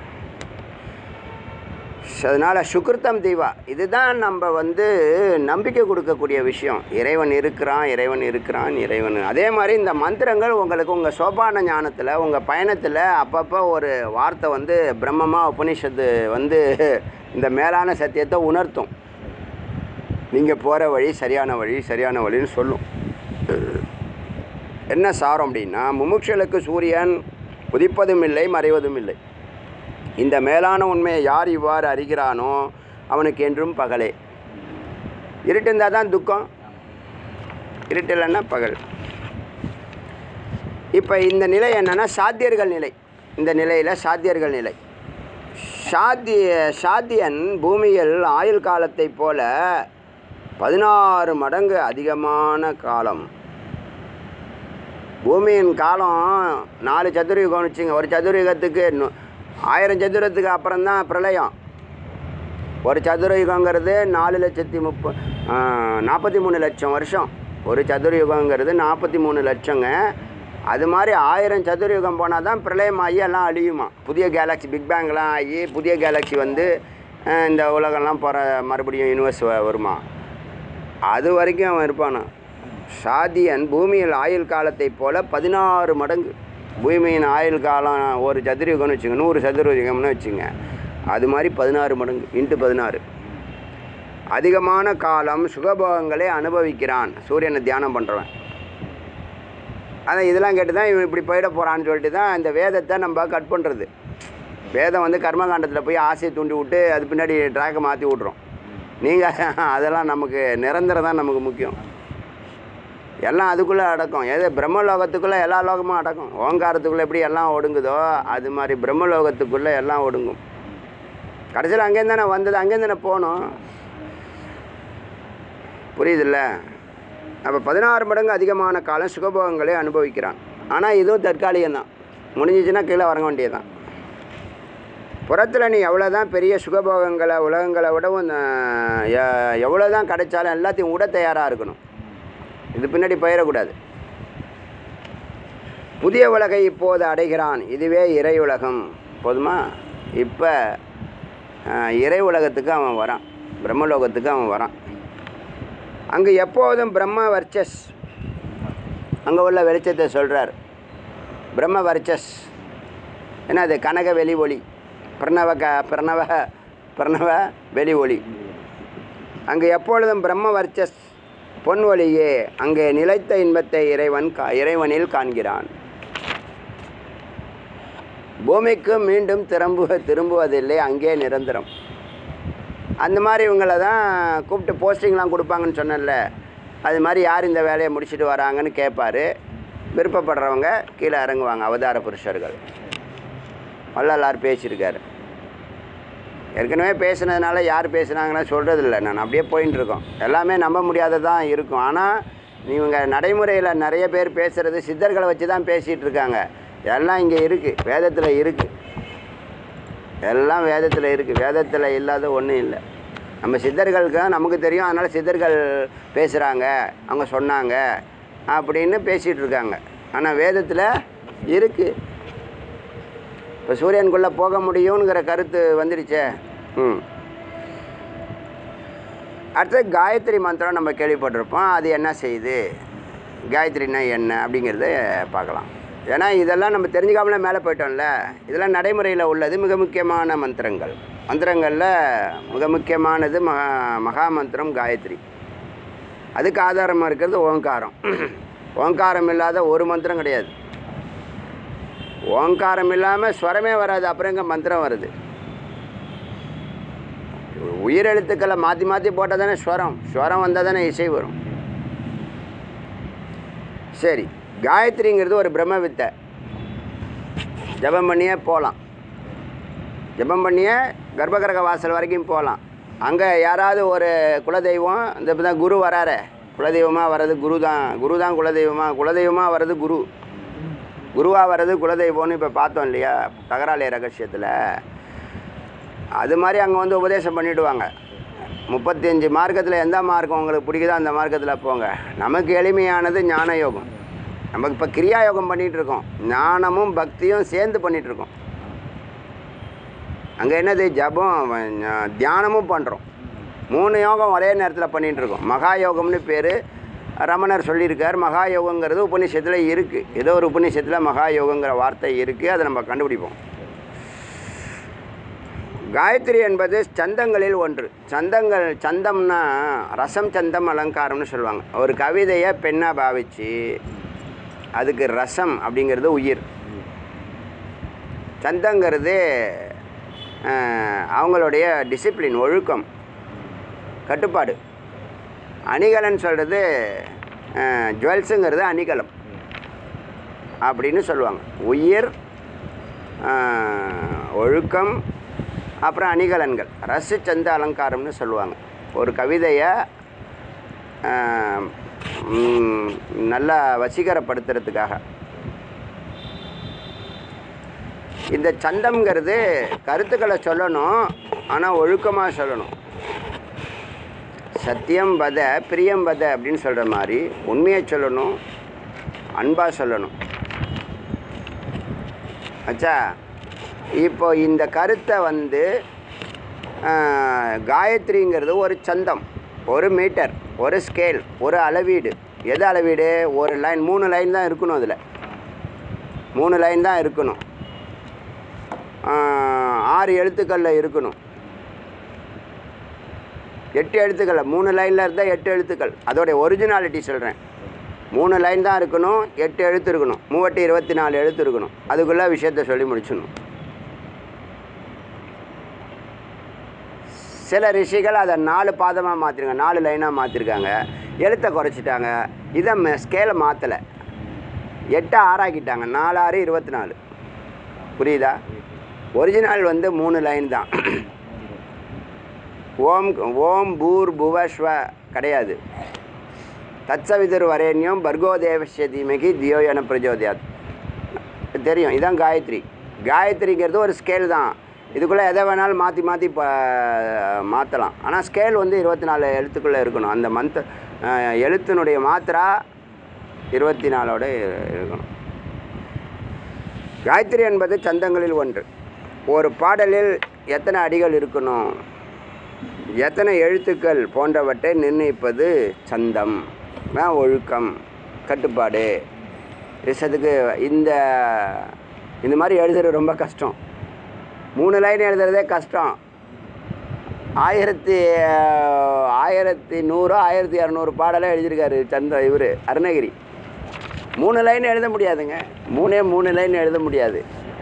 அதனால் சுக்கிருத்தம் தீவா இதுதான் நம்ம வந்து நம்பிக்கை கொடுக்கக்கூடிய விஷயம் இறைவன் இருக்கிறான் இறைவன் இருக்கிறான் இறைவன் அதே மாதிரி இந்த மந்திரங்கள் உங்களுக்கு உங்கள் சோபான ஞானத்தில் உங்கள் பயணத்தில் அப்பப்போ ஒரு வார்த்தை வந்து பிரம்மமா உபனிஷத்து வந்து இந்த மேலான சத்தியத்தை உணர்த்தும் நீங்கள் போகிற வழி சரியான வழி சரியான வழின்னு சொல்லும் என்ன சாரம் அப்படின்னா முமுட்சலுக்கு சூரியன் உதிப்பதும் இல்லை மறைவதும் இல்லை இந்த மேலான உண்மையை யார் இவ்வாறு அறிகிறானோ அவனுக்கு என்றும் பகலே இருட்டு இருந்தால் தான் துக்கம் இருட்டு இல்லைன்னா பகல் இப்போ இந்த நிலை என்னன்னா சாத்தியர்கள் நிலை இந்த நிலையில் சாத்தியர்கள் நிலை சாத்திய சாத்தியன் பூமியில் ஆயுள் காலத்தைப் போல பதினாறு மடங்கு அதிகமான காலம் பூமியின் காலம் நாலு சதுரயுகம்னு வச்சுங்க ஒரு சதுரயுகத்துக்கு நு- ஆயிரம் சதுரத்துக்கு அப்புறம் தான் பிரளயம் ஒரு சதுரயுகங்கிறது நாலு லட்சத்தி முப்ப நாற்பத்தி மூணு லட்சம் வருஷம் ஒரு சதுரயுகங்கிறது நாற்பத்தி மூணு லட்சங்க அது மாதிரி ஆயிரம் சதுரயுகம் போனால் தான் பிரளயம் ஆகி எல்லாம் அழியுமா புதிய கேலக்ஸி பிக் பேங்லாம் ஆகி புதிய கேலக்ஸி வந்து அஹ், இந்த உலகம்லாம் போகிற மறுபடியும் யூனிவர்ஸ் வருமா அது வரைக்கும் அவன் இருப்பானா சாதியன் பூமியில் ஆயுள் காலத்தைப் போல பதினாறு மடங்கு பூமியின் ஆயுள் காலம் ஒரு சதுரயுகம்னு வச்சுங்க நூறு சதுரயுகம்னு வச்சுங்க அது மாதிரி பதினாறு மடங்கு இன்ட்டு பதினாறு அதிகமான காலம் சுகபோகங்களை அனுபவிக்கிறான் சூரியனை தியானம் பண்ணுறவன் அதான் இதெல்லாம் கேட்டு தான் இவன் இப்படி போயிட போகிறான்னு சொல்லிட்டு தான் இந்த வேதத்தை நம்ம கட் பண்ணுறது வேதம் வந்து கர்மகாண்டத்தில் போய் ஆசையை தூண்டி விட்டு அது பின்னாடி ட்ராக்கை மாற்றி விட்றோம் நீங்கள் அதெல்லாம் நமக்கு நிரந்தரம் தான் நமக்கு முக்கியம் எல்லாம் அதுக்குள்ளே அடக்கம் எது பிரம்மலோகத்துக்குள்ளே எல்லா லோகமும் அடக்கம் ஓங்காரத்துக்குள்ளே எப்படி எல்லாம் ஒடுங்குதோ அது மாதிரி பிரம்மலோகத்துக்குள்ளே எல்லாம் ஒடுங்கும் கடைசியில் அங்கேருந்து தானே வந்தது அங்கேருந்து தானே போகணும் புரியுதுல்ல அப்போ பதினாறு மடங்கு அதிகமான காலம் சுகபோகங்களை அனுபவிக்கிறான் ஆனால் இதுவும் தற்காலிகம்தான் முடிஞ்சிச்சுன்னா கீழே வர வேண்டியதுதான் புறத்தில் நீ எவ்வளோ தான் பெரிய சுகபோகங்களை உலகங்களை விடவும் எவ்வளோ தான் கிடைச்சாலும் எல்லாத்தையும் விட தயாராக இருக்கணும் இது பின்னாடி போயிடக்கூடாது புதிய உலகை இப்போது அடைகிறான் இதுவே இறை உலகம் போதுமா இப்போ இறை உலகத்துக்கு அவன் வரான் பிரம்மலோகத்துக்கு அவன் வரான் அங்கு எப்போதும் பிரம்ம வர்ச்சஸ் அங்கே உள்ள வெளிச்சத்தை சொல்கிறார் பிரம்ம வர்ச்சஸ் என்னது கனக வெளி ஒளி பிரணவ க பிரணவ பிரணவ வெளி ஒளி அங்கு எப்பொழுதும் பிரம்ம வர்ச்சஸ் பொன் ஒளியே அங்கே நிலைத்த இன்பத்தை இறைவன் கா இறைவனில் காண்கிறான் பூமிக்கு மீண்டும் திரும்ப திரும்புவதில்லை அங்கே நிரந்தரம் அந்த மாதிரி இவங்கள தான் கூப்பிட்டு போஸ்டிங்லாம் கொடுப்பாங்கன்னு சொன்னேன்ல அது மாதிரி யார் இந்த வேலையை முடிச்சுட்டு வராங்கன்னு கேட்பாரு விருப்பப்படுறவங்க கீழே இறங்குவாங்க அவதார புருஷர்கள் வள்ளலார் பேசியிருக்காரு ஏற்கனவே பேசுனதுனால யார் பேசுனாங்கன்னா சொல்கிறது இல்லை நான் அப்படியே போயின்னு இருக்கோம் எல்லாமே நம்ப முடியாததான் இருக்கும் ஆனால் இவங்க நடைமுறையில் நிறைய பேர் பேசுகிறது சித்தர்களை வச்சு தான் பேசிகிட்டு இருக்காங்க எல்லாம் இங்கே இருக்குது வேதத்தில் இருக்குது எல்லாம் வேதத்தில் இருக்குது வேதத்தில் இல்லாத ஒன்றும் இல்லை நம்ம சித்தர்களுக்கு தான் நமக்கு தெரியும் அதனால் சித்தர்கள் பேசுகிறாங்க அவங்க சொன்னாங்க அப்படின்னு பேசிகிட்டு இருக்காங்க ஆனால் வேதத்தில் இருக்குது இப்போ சூரியனுக்குள்ளே போக முடியுங்கிற கருத்து வந்துடுச்சே ம் அடுத்து காயத்ரி மந்திரம் நம்ம கேள்விப்பட்டிருப்போம் அது என்ன செய்யுது காயத்ரினா என்ன அப்படிங்கிறத பார்க்கலாம் ஏன்னா இதெல்லாம் நம்ம தெரிஞ்சுக்காமலே மேலே போயிட்டோம்ல இதெல்லாம் நடைமுறையில் உள்ளது மிக முக்கியமான மந்திரங்கள் மந்திரங்களில் மிக முக்கியமானது மகா மகா மந்திரம் காயத்ரி அதுக்கு ஆதாரமாக இருக்கிறது ஓங்காரம் ஓங்காரம் இல்லாத ஒரு மந்திரம் கிடையாது ஓங்காரம் இல்லாமல் ஸ்வரமே வராது அப்புறம் எங்கே மந்திரம் வருது உயிரெழுத்துக்களை மாற்றி மாற்றி போட்டால் தானே ஸ்வரம் ஸ்வரம் வந்தால் தானே இசை வரும் சரி காயத்ரிங்கிறது ஒரு பிரம்ம வித்தை ஜபம் பண்ணியே போகலாம் ஜபம் பண்ணியே கர்ப்பகிரக வாசல் வரைக்கும் போகலாம் அங்கே யாராவது ஒரு குலதெய்வம் இந்த இப்போ தான் குரு வராரு குலதெய்வமாக வர்றது குரு தான் குரு தான் குலதெய்வமாக குலதெய்வமாக வர்றது குரு குருவாக வர்றது குலதெய்வம்னு இப்போ பார்த்தோம் இல்லையா தகராலய ரகசியத்தில் அது மாதிரி அங்கே வந்து உபதேசம் பண்ணிவிடுவாங்க முப்பத்தஞ்சு மார்க்கத்தில் எந்த மார்க்கம் உங்களுக்கு பிடிக்குதோ அந்த மார்க்கத்தில் போங்க நமக்கு எளிமையானது ஞான யோகம் நமக்கு இப்போ கிரியா யோகம் பண்ணிகிட்டு இருக்கோம் ஞானமும் பக்தியும் சேர்ந்து பண்ணிகிட்டு இருக்கோம் அங்கே என்னது ஜபம் ஞ- தியானமும் பண்ணுறோம் மூணு யோகம் ஒரே நேரத்தில் பண்ணிகிட்டு இருக்கோம் மகா யோகம்னு பேர் ரமணர் சொல்லியிருக்கார் மகா யோகங்கிறது உபநிஷத்தில் இருக்குது ஏதோ ஒரு உபநிஷத்தில் மகா யோகங்கிற வார்த்தை இருக்குது அதை நம்ம கண்டுபிடிப்போம் காயத்ரி என்பது சந்தங்களில் ஒன்று சந்தங்கள் சந்தம்னா ரசம் சந்தம் அலங்காரம்னு சொல்லுவாங்க ஒரு கவிதையை பெண்ணாக பாவிச்சு அதுக்கு ரசம் அப்படிங்கிறது உயிர் சந்தங்கிறது அஹ், அவங்களுடைய டிசிப்ளின் ஒழுக்கம் கட்டுப்பாடு அணிகலன் சொல்கிறது ஜுவல்ஸுங்கிறது அணிகலம் அப்படின்னு சொல்லுவாங்க உயிர் ஆஹ், ஒழுக்கம் அப்புறம் அணிகலன்கள் ரசு சந்த அலங்காரம்னு சொல்லுவாங்க ஒரு கவிதையை ஆஹ், ம், நல்லா வசீகரப்படுத்துறதுக்காக இந்த சந்தம்ங்கிறது கருத்துக்களை சொல்லணும் ஆனால் ஒழுக்கமாக சொல்லணும் சத்தியம் பத பிரியம் பத அப்படின்னு சொல்கிற மாதிரி உண்மையை சொல்லணும் அன்பாக சொல்லணும் ஆச்சா இப்போ இந்த கருத்தை வந்து ஆஹ், காயத்ரிங்கிறது ஒரு சந்தம் ஒரு மீட்டர் ஒரு ஸ்கேல் ஒரு அளவீடு எது அளவீடு ஒரு லைன் மூணு லைன் தான் இருக்கணும் அதில் மூணு லைன் தான் இருக்கணும் ஆஹ், ஆறு எழுத்துக்களில் இருக்கணும் எட்டு எழுத்துக்கள் மூணு லைனில் இருந்தால் எட்டு எழுத்துக்கள் அதோடைய ஒரிஜினாலிட்டி சொல்கிறேன் மூணு லைன் தான் இருக்கணும் எட்டு எழுத்து இருக்கணும் மூவட்டு இருபத்தி நாலு எழுத்து இருக்கணும் அதுக்குள்ளே விஷயத்த சொல்லி முடிச்சிடணும் சில ரிஷிகள் அதை நாலு பாதமாக மாற்றிருக்காங்க நாலு லைனாக மாற்றிருக்காங்க எழுத்தை குறைச்சிட்டாங்க இதை ஸ்கேலை மாற்றலை எட்டை ஆறாக்கிட்டாங்க நாலு ஆறு இருபத்தி நாலு புரியுதா ஒரிஜினல் வந்து மூணு லைன் தான் ஓம் ஓம் பூர் புவஸ்வ கிடையாது தத்சவிதர் வரேண்யம் பர்கோ தேவஸ்ய தீமகி தியோயன பிரஜோதயாத் தெரியும் இதான் காயத்ரி காயத்ரிங்கிறது ஒரு ஸ்கேல் தான் இதுக்குள்ளே எதை வேணாலும் மாற்றி மாற்றி இப்போ மாற்றலாம் ஆனால் ஸ்கேல் வந்து இருபத்தி நாலு எழுத்துக்குள்ளே இருக்கணும் அந்த மந்த் எழுத்தினுடைய மாத்திரா இருபத்தி நாலோட இருக்கணும் காயத்ரி என்பது சந்தங்களில் ஒன்று ஒரு பாடலில் எத்தனை அடிகள் இருக்கணும் எத்தனை எழுத்துக்கள் போன்றவற்றை நிர்ணயிப்பது சந்தம் அதான் ஒழுக்கம் கட்டுப்பாடு விஷயத்துக்கு இந்த இந்த மாதிரி எழுதுறது ரொம்ப கஷ்டம் மூணு லைன் எழுதுறதே கஷ்டம் ஆயிரத்தி ஆயிரத்தி நூறு ஆயிரத்தி இரநூறு பாடலாம் எழுதியிருக்காரு சந்த இவர் அருணகிரி மூணு லைன் எழுத முடியாதுங்க மூணே மூணு லைன் எழுத முடியாது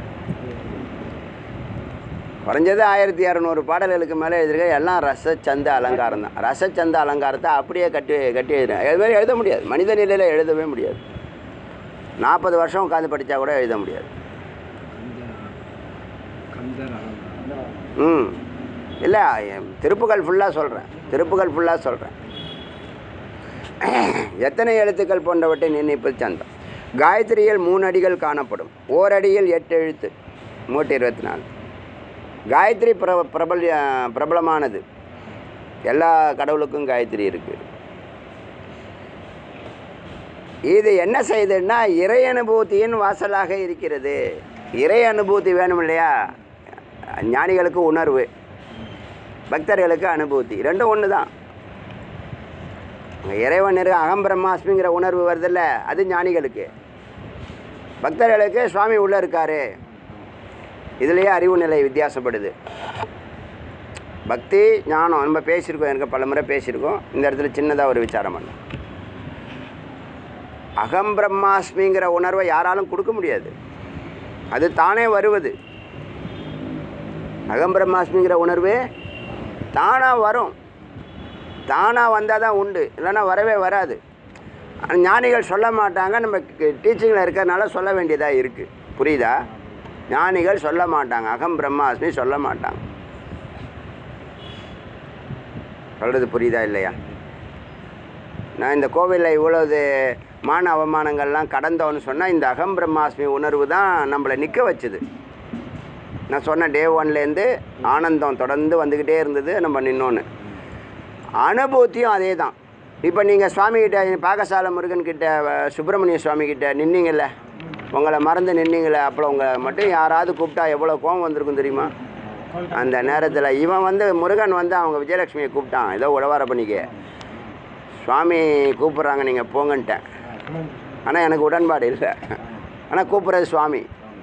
குறைஞ்சது ஆயிரத்தி இரநூறு பாடல்களுக்கு மேலே எழுதியிருக்க எல்லாம் ரசச்சந்த அலங்காரம் தான் ரசச்சந்த அலங்காரத்தை அப்படியே கட்டி கட்டி எழுதுறேன் இது மாதிரி எழுத முடியாது மனித நிலையில் எழுதவே முடியாது நாற்பது வருஷம் உட்காந்து படித்தா கூட எழுத முடியாது
கந்தர் அலங்காரம்
ம் இல்லை திருப்புகள் ஃபுல்லாக சொல்கிறேன் திருப்புகள் ஃபுல்லாக சொல்கிறேன் எத்தனை எழுத்துக்கள் போன்றவற்றை நிர்ணயிப்பது சந்தம் காயத்ரியில் மூணு அடிகள் காணப்படும் ஓரடியில் எட்டு எழுத்து நூற்றி இருபத்தி நாலு காயத்ரி பிர பிரபல பிரபலமானது எல்லா கடவுளுக்கும் காயத்ரி இருக்குது இது என்ன செய்யுதுன்னா இறை அனுபூதியின் வாசலாக இருக்கிறது இறை அனுபூதி வேணும் இல்லையா ஞானிகளுக்கு உணர்வு பக்தர்களுக்கு அனுபூதி ரெண்டும் ஒன்று தான் இறைவன் இரு அகம் பிரம்மாஸ்மிங்கிற உணர்வு வருதில்ல அது ஞானிகளுக்கு பக்தர்களுக்கு சுவாமி உள்ளே இருக்காரு இதுலேயே அறிவு நிலை வித்தியாசப்படுது பக்தி ஞானம் நம்ம பேசியிருக்கோம் எனக்கு பல முறை பேசியிருக்கோம் இந்த இடத்துல சின்னதாக ஒரு விசாரம் பண்ணோம் அகம் பிரம்மாஸ்மிங்கிற உணர்வை யாராலும் கொடுக்க முடியாது அது தானே வருவது அகம் பிரம்மாஸ்மிங்கிற உணர்வு தானாக வரும் தானாக வந்தால் தான் உண்டு இல்லைன்னா வரவே வராது ஆனா ஞானிகள் சொல்ல மாட்டாங்க நம்ம டீச்சிங்கில் இருக்கிறதுனால சொல்ல வேண்டியதாக இருக்குது புரியுதா ஞானிகள் சொல்ல மாட்டாங்க அகம் பிரம்மாஸ்மி சொல்ல மாட்டாங்க சொல்கிறது புரியுதா இல்லையா நான் இந்த கோவிலில் இவ்வளவு மான அவமானங்கள்லாம் கடந்தோன்னு சொன்னால் இந்த அகம் பிரம்மாஸ்மி உணர்வு தான் நம்மளை நிற்க வச்சுது நான் சொன்ன டே ஒன்லேருந்து ஆனந்தம் தொடர்ந்து வந்துக்கிட்டே இருந்தது நம்ம நின்னோன்னு அனுபூத்தியும் அதே தான் இப்போ நீங்கள் சுவாமிகிட்ட பாகசால முருகன் கிட்ட அஹ், சுப்பிரமணிய சுவாமி கிட்ட நின்னீங்கல்ல உங்களை மறந்து நின்னீங்களே அப்புறம் உங்களை மட்டும் யாராவது கூப்பிட்டா எவ்வளோ கோவம் வந்திருக்கும் தெரியுமா அந்த நேரத்தில் இவன் வந்து முருகன் வந்து அவங்க விஜயலட்சுமியை கூப்பிட்டான் ஏதோ உழவார பண்ணிக்க சுவாமி கூப்பிட்றாங்க நீங்கள் போங்கன்ட்டேன் ஆனால் எனக்கு உடன்பாடு இல்லை ஆனால் கூப்பிட்றது சுவாமி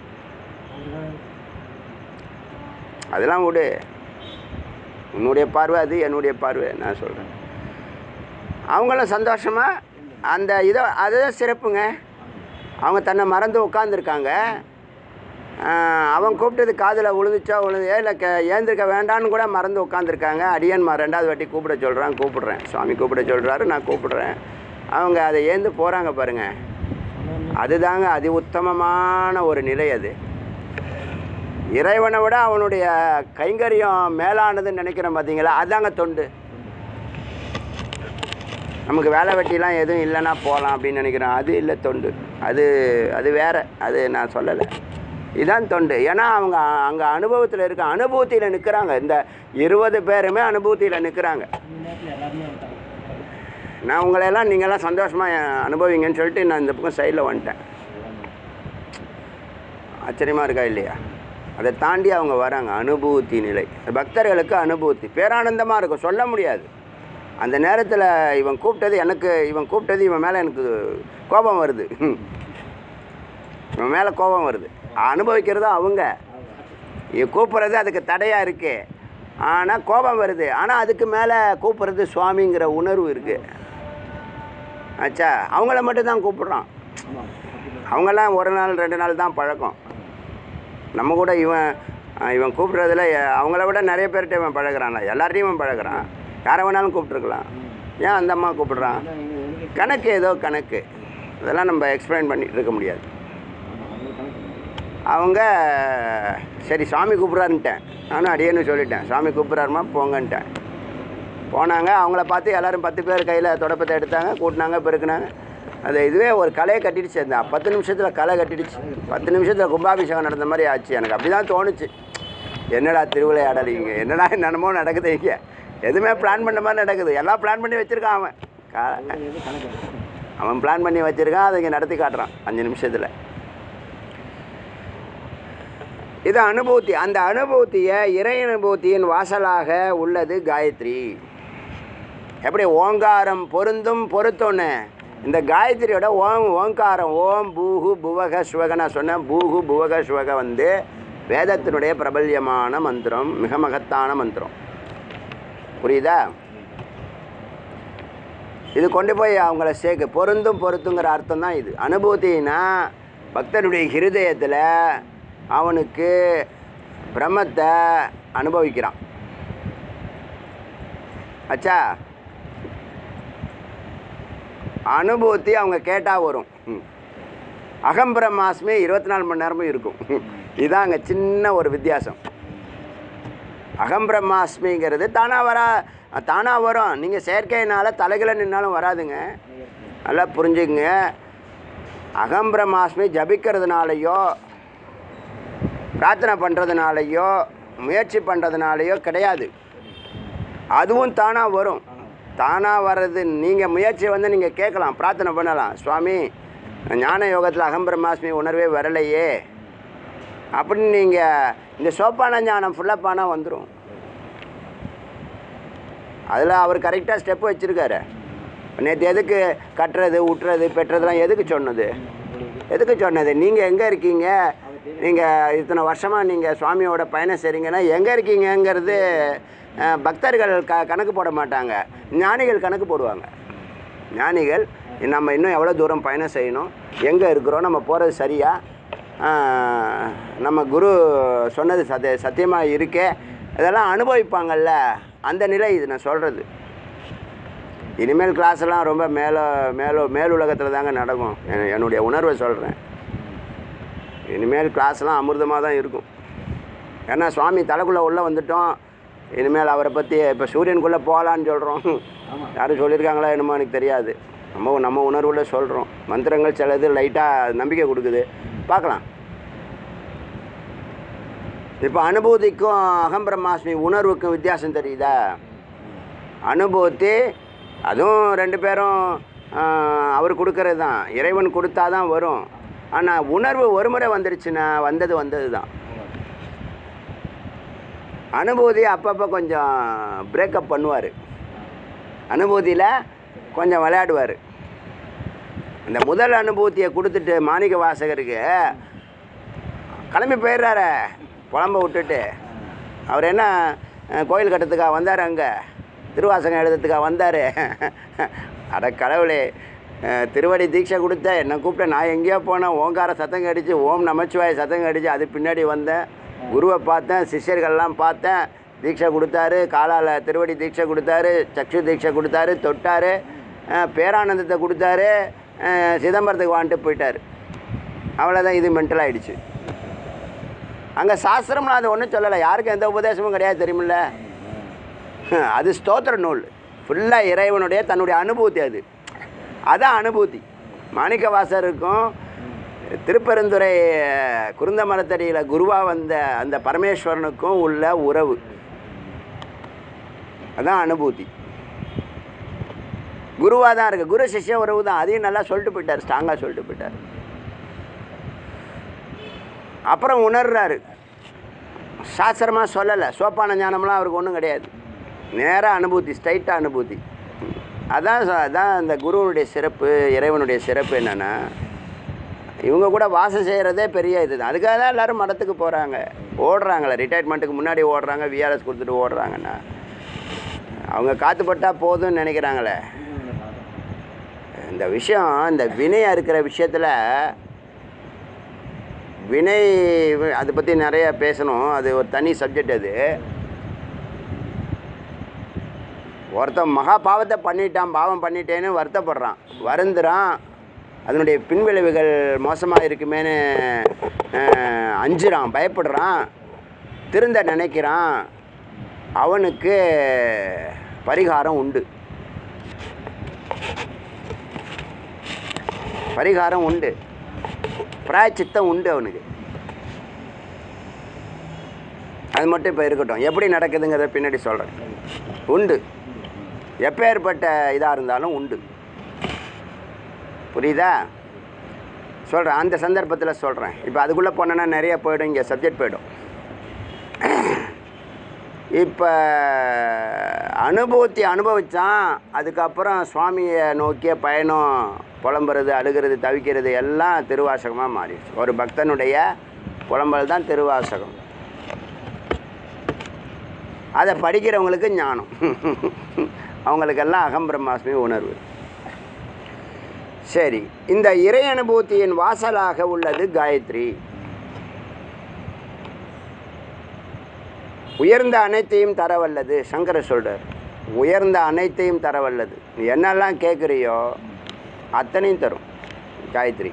அதெல்லாம் விடு உன்னுடைய பார்வை அது என்னுடைய பார்வை நான் சொல்கிறேன் அவங்களும் சந்தோஷமாக அந்த இதை அதுதான் சிறப்புங்க அவங்க தன்னை மறந்து உட்காந்துருக்காங்க ஆஹ் அவன் கூப்பிட்டது காதில் விழுந்துச்சா விழுந்து இல்லை கே ஏந்திருக்க வேண்டான்னு கூட மறந்து உட்காந்துருக்காங்க அடியன்மா ரெண்டாவது வாட்டி கூப்பிட சொல்கிறான் கூப்பிடுறேன் சுவாமி கூப்பிட சொல்கிறாரு நான் கூப்பிடுறேன் அவங்க அதை ஏந்து போகிறாங்க பாருங்கள் அதுதாங்க அதி உத்தமமான ஒரு நிலை அது இறைவனை விட அவனுடைய கைங்கரியம் மேலானதுன்னு நினைக்கிறோம் பார்த்தீங்களா அதாங்க தொண்டு நமக்கு வேலை வெட்டிலாம் எதுவும் இல்லைன்னா போகலாம் அப்படின்னு நினைக்கிறோம் அது இல்லை தொண்டு அது அது வேற அது நான் சொல்லலை இதான் தொண்டு ஏன்னா அவங்க அங்கே அனுபவத்தில் இருக்க அனுபூதியில் நிற்கிறாங்க இந்த இருபது பேருமே அனுபூதியில் நிற்கிறாங்க நான் உங்களையெல்லாம் நீங்கள்லாம் சந்தோஷமாக அனுபவிங்கன்னு சொல்லிட்டு நான் இந்த பக்கம் சைடில் வந்துட்டேன் ஆச்சரியமாக இருக்கா இல்லையா அதை தாண்டி அவங்க வராங்க அனுபூதி நிலை பக்தர்களுக்கு அனுபூதி பேரானந்தமாக இருக்கும் சொல்ல முடியாது அந்த நேரத்தில் இவன் கூப்பிட்டது எனக்கு இவன் கூப்பிட்டது இவன் மேலே எனக்கு கோபம் வருது இவன் மேலே கோபம் வருது அனுபவிக்கிறது அவங்க இவன் கூப்பிட்றது அதுக்கு தடையாக இருக்கு ஆனால் கோபம் வருது ஆனால் அதுக்கு மேலே கூப்பிட்றது சுவாமிங்கிற உணர்வு இருக்குது ஆச்சா அவங்கள மட்டும் தான் கூப்பிட்றான் அவங்கெல்லாம் ஒரு நாள் ரெண்டு நாள் தான் பழக்கம் நம்ம கூட இவன் அஹ், இவன் கூப்பிட்றதுல அவங்கள விட நிறைய பேர்கிட்ட இவன் பழகுறான்ல எல்லார்ட்டையும் இவன் பழகுறான் யாரை வேணாலும் கூப்பிட்ருக்கலாம் ஏன் அந்த அம்மா கூப்பிட்றான் கணக்கு ஏதோ கணக்கு இதெல்லாம் நம்ம எக்ஸ்பிளைன் பண்ணிட்டு இருக்க முடியாது அவங்க சரி சாமி கூப்பிட்றாருன்ட்டேன் நானும் அடியேன்னு சொல்லிட்டேன் சாமி கூப்பிட்றாருமா போங்கன்ட்டேன் போனாங்க அவங்கள பார்த்து எல்லாரும் பத்து பேர் கையில் தொடப்பத்தை எடுத்தாங்க கூட்டினாங்க பெருக்குனாங்க அது இதுவே ஒரு கலையை கட்டிடுச்சு அந்த பத்து நிமிஷத்தில் கலை கட்டிடுச்சு பத்து நிமிஷத்தில் கும்பாபிஷேகம் நடந்த மாதிரி ஆச்சு எனக்கு அப்படி தான் தோணுச்சு என்னடா திருவிளையாடல் இங்கே என்னடா என்னென்னமோ நடக்குது இங்கே எதுவுமே பிளான் பண்ண மாதிரி நடக்குது எல்லாம் பிளான் பண்ணி வச்சுருக்கான் அவன் கா- அவன் பிளான் பண்ணி வச்சுருக்கான் அதை இங்கே நடத்தி காட்டுறான் அஞ்சு நிமிஷத்தில் இது அனுபூதி அந்த அனுபூதியை இறை அனுபூதியின் வாசலாக உள்ளது காயத்ரி எப்படி ஓங்காரம் பொருந்தும் பொருத்தோன்னு இந்த காயத்ரியோட ஓம் ஓங்காரம் ஓம் பூஹு புவக சுவக நான் சொன்னேன் பூஹு புவக சுவக வந்து வேதத்தினுடைய பிரபல்யமான மந்திரம் மிக மகத்தான மந்திரம் புரியுதா இது கொண்டு போய் அவங்கள சேர்க்க பொருந்தும் பொருத்துங்கிற அர்த்தம் தான் இது அனுபூதினா பக்தனுடைய ஹிருதயத்தில் அவனுக்கு பிரம்மத்தை அனுபவிக்கிறான் அச்சா அனுபூதி அவங்க கேட்டால் வரும் ம். அகம் பிரம்மாஸ்மி இருபத்தி நாலு மணி நேரமும் இருக்கும் இதுதான் அங்கே சின்ன ஒரு வித்தியாசம் அகம் பிரம்மாஸ்மிங்கிறது தானாக வரா தானாக வரும் நீங்கள் செயற்கையினால் தலைகளை நின்னாலும் வராதுங்க நல்லா புரிஞ்சுக்குங்க அகம் பிரம்மாஸ்மி ஜபிக்கிறதுனாலையோ பிரார்த்தனை பண்ணுறதுனாலையோ முயற்சி பண்ணுறதுனாலையோ கிடையாது அதுவும் தானாக வரும் தானாக வர்றது நீங்கள் முயற்சி வந்து நீங்கள் கேட்கலாம் பிரார்த்தனை பண்ணலாம் சுவாமி ஞான யோகத்தில் அகம் பிரம்மாஸ்மி உணர்வே வரலையே அப்படின்னு நீங்கள் இந்த சோப்பான ஞானம் ஃபுல்லாக பானா வந்துடும் அதில் அவர் கரெக்டாக ஸ்டெப் வச்சுருக்காரு நேற்று எதுக்கு கட்டுறது விட்டுறது பெற்றதெல்லாம் எதுக்கு சொன்னது எதுக்கு சொன்னது நீங்கள் எங்கே இருக்கீங்க நீங்கள் இத்தனை வருஷமாக நீங்கள் சுவாமியோட பயணம் செய்கிறீங்கன்னா எங்கே இருக்கீங்கங்கிறது அஹ், பக்தர்கள் க கணக்கு போட மாட்டாங்க ஞானிகள் கணக்கு போடுவாங்க ஞானிகள் நம்ம இன்னும் எவ்வளோ தூரம் பயணம் செய்யணும் எங்கே இருக்கிறோம் நம்ம போகிறது சரியா ஆஹ், நம்ம குரு சொன்னது சத்திய சத்தியமாக இருக்கே இதெல்லாம் அனுபவிப்பாங்கல்ல அந்த நிலை இது நான் சொல்கிறது இனிமேல் கிளாஸ் எல்லாம் ரொம்ப மேலே மேலோ மேலுலகத்தில் தாங்க நடக்கும் என்- என்னுடைய உணர்வை சொல்கிறேன் இனிமேல் கிளாஸ்லாம் அமிர்தமாக தான் இருக்கும் ஏன்னா சுவாமி தலைக்குள்ளே உள்ளே வந்துட்டோம் இனிமேல் அவரை பற்றி இப்போ சூரியனுக்குள்ளே போகலான்னு சொல்கிறோம் யாரும் சொல்லியிருக்காங்களா என்னமோ எனக்கு தெரியாது நம்ம நம்ம உணர்வுல சொல்கிறோம் மந்திரங்கள் சிலது லைட்டாக நம்பிக்கை கொடுக்குது பார்க்கலாம் இப்போ அனுபூதிக்கும் அகம் பிரம்மாஸ்மி உணர்வுக்கும் வித்தியாசம் தெரியுதா அனுபூதி அதுவும் ரெண்டு பேரும் ஆஹ், அவர் கொடுக்கறது தான் இறைவன் கொடுத்தா தான் வரும் ஆனால் உணர்வு ஒரு முறை வந்துருச்சுன்னா வந்தது வந்தது தான் அனுபூதி அப்பப்போ கொஞ்சம் பிரேக்கப் பண்ணுவார் அனுபூதியில் கொஞ்சம் விளையாடுவார் இந்த முதல் அனுபூதியை கொடுத்துட்டு மாணிக்க வாசகருக்கு கிளம்பி போயிடுறாரு புலம்ப விட்டுட்டு அவர் என்ன அஹ், கோயில் கட்டுறதுக்காக வந்தார் அங்கே திருவாசகம் எழுதுறதுக்காக வந்தார் அட கடவுளே அஹ், திருவடி தீட்சை கொடுத்த என்னை கூப்பிட்ட நான் எங்கேயோ போனேன் ஓங்கார சத்தம் கடிச்சு ஓம் நமச்சிவாய சத்தம் கடிச்சு அது பின்னாடி வந்தேன் குருவை பார்த்தேன் சிஷ்யர்கள்லாம் பார்த்தேன் தீட்சை கொடுத்தாரு காலால் திருவடி தீட்சை கொடுத்தாரு சக்ஷு தீட்சை கொடுத்தாரு தொட்டாரு அஹ், பேரானந்தத்தை கொடுத்தாரு அஹ், சிதம்பரத்துக்கு வான்ட்டு போயிட்டார் அவ்வளோதான் இது மென்டல் ஆயிடுச்சு அங்கே சாஸ்திரம்லாம் அது ஒன்றும் சொல்லலை யாருக்கும் எந்த உபதேசமும் கிடையாது தெரியுமில்ல அது ஸ்தோத்திர நூல் ஃபுல்லாக இறைவனுடைய தன்னுடைய அனுபூதி அது அதான் அனுபூதி மாணிக்க வாசருக்கும் திருப்பெருந்துறை குருந்த மரத்தடியில் குருவாக வந்த அந்த பரமேஸ்வரனுக்கும் உள்ள உறவு அதான் அனுபூதி குருவாக தான் இருக்குது குரு சிஷ்ய உறவு தான் அதையும் நல்லா சொல்லிட்டு போயிட்டார் ஸ்ட்ராங்காக சொல்லிட்டு போயிட்டார் அப்புறம் உணர்றாரு சாஸ்திரமாக சொல்லலை சோப்பான ஞானம்லாம் அவருக்கு ஒன்றும் கிடையாது நேராக அனுபூதி ஸ்ட்ரைட்டாக அனுபூதி அதான் ச- அதான் அந்த குருவனுடைய சிறப்பு இறைவனுடைய சிறப்பு என்னென்னா இவங்க கூட வாசம் செய்கிறதே பெரிய இதுதான் அதுக்காக தான் எல்லோரும் மடத்துக்கு போகிறாங்க ஓடுறாங்களே ரிட்டையர்மெண்ட்டுக்கு முன்னாடி ஓடுறாங்க விஆர்எஸ் கொடுத்துட்டு ஓடுறாங்கன்னா அவங்க காத்துப்பட்டா போதும்னு நினைக்கிறாங்களே இந்த விஷயம் இந்த வினையாக இருக்கிற விஷயத்தில் வினை அதை பற்றி நிறைய பேசணும் அது ஒரு தனி சப்ஜெக்ட் அது ஒருத்தன் மகா பாவத்தை பண்ணிட்டான் பாவம் பண்ணிட்டேன்னு வருத்தப்படுறான் வருந்துறான் அதனுடைய பின்விளைவுகள் மோசமாக இருக்குமேன்னு அஹ், அஞ்சுறான் பயப்படுறான் திருந்த நினைக்கிறான் அவனுக்கு பரிகாரம் உண்டு பரிகாரம் உண்டு பிராயச்சித்தம் உண்டு அவனுக்கு அது மட்டும் இப்போ இருக்கட்டும் எப்படி நடக்குதுங்கிறத பின்னாடி சொல்கிறேன் உண்டு எப்பேற்பட்ட இதாக இருந்தாலும் உண்டு புரியுதா சொல்கிறேன் அந்த சந்தர்ப்பத்தில் சொல்கிறேன் இப்போ அதுக்குள்ளே போனேன்னா நிறைய போயிடும் இங்கே சப்ஜெக்ட் போயிடும் இப்போ அனுபூத்தி அனுபவித்தான் அதுக்கப்புறம் சுவாமியை நோக்கிய பயணம் புலம்புறது அழுகிறது தவிக்கிறது எல்லாம் திருவாசகமாக மாறிடுச்சு ஒரு பக்தனுடைய புலம்பல் தான் திருவாசகம் அதை படிக்கிறவங்களுக்கு ஞானம் அவங்களுக்கெல்லாம் அகம் பிரம்மாஸ்மி உணர்வு சரி இந்த இறை அனுபூதியின் வாசலாக உள்ளது காயத்ரி உயர்ந்த அனைத்தையும் தரவல்லது சங்கர சொல்றார் உயர்ந்த அனைத்தையும் தரவல்லது நீ என்னெல்லாம் கேட்குறியோ அத்தனையும் தரும் காயத்ரி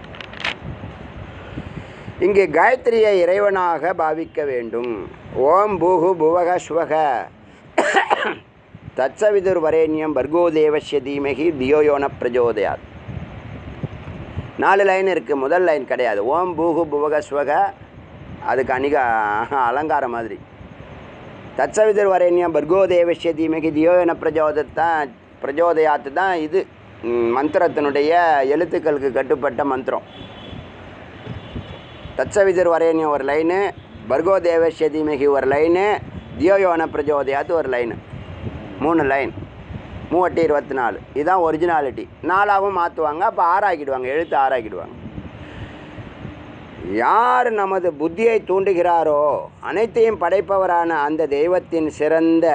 இங்கே காயத்ரியை இறைவனாக பாவிக்க வேண்டும் ஓம் பூகு புவக ஸ்வக தத்சவிதுர் வரேண்யம் பர்கோ தேவஸ்ய தீமகி தியோயோன பிரஜோதயாத் நாலு லைன் இருக்குது முதல் லைன் கிடையாது ஓம் பூகு புவக ஸ்வக அதுக்கு அணிக அலங்காரம் மாதிரி தத்சவிதர் வரேண்யம் பர்கோ தேவஸ்ய தீமகி தியோயன பிரஜோதத்தான் பிரஜோதயாத்து தான் இது ம், மந்திரத்தினுடைய எழுத்துக்களுக்கு கட்டுப்பட்ட மந்திரம் தத்சவிதர் வரேண்யம் ஒரு லைனு பர்கோ தேவஸ்ய தீமகி ஒரு லைனு தியோயோன பிரஜோதயாத்து ஒரு லைனு மூணு லைன் மூவட்டி இருபத்தி நாலு இதுதான் ஒரிஜினாலிட்டி நாலாவும் மாற்றுவாங்க அப்போ ஆறாக்கிடுவாங்க எழுத்து ஆறாக்கிடுவாங்க யார் நமது புத்தியை தூண்டுகிறாரோ அனைத்தையும் படைப்பவரான அந்த தெய்வத்தின் சிறந்த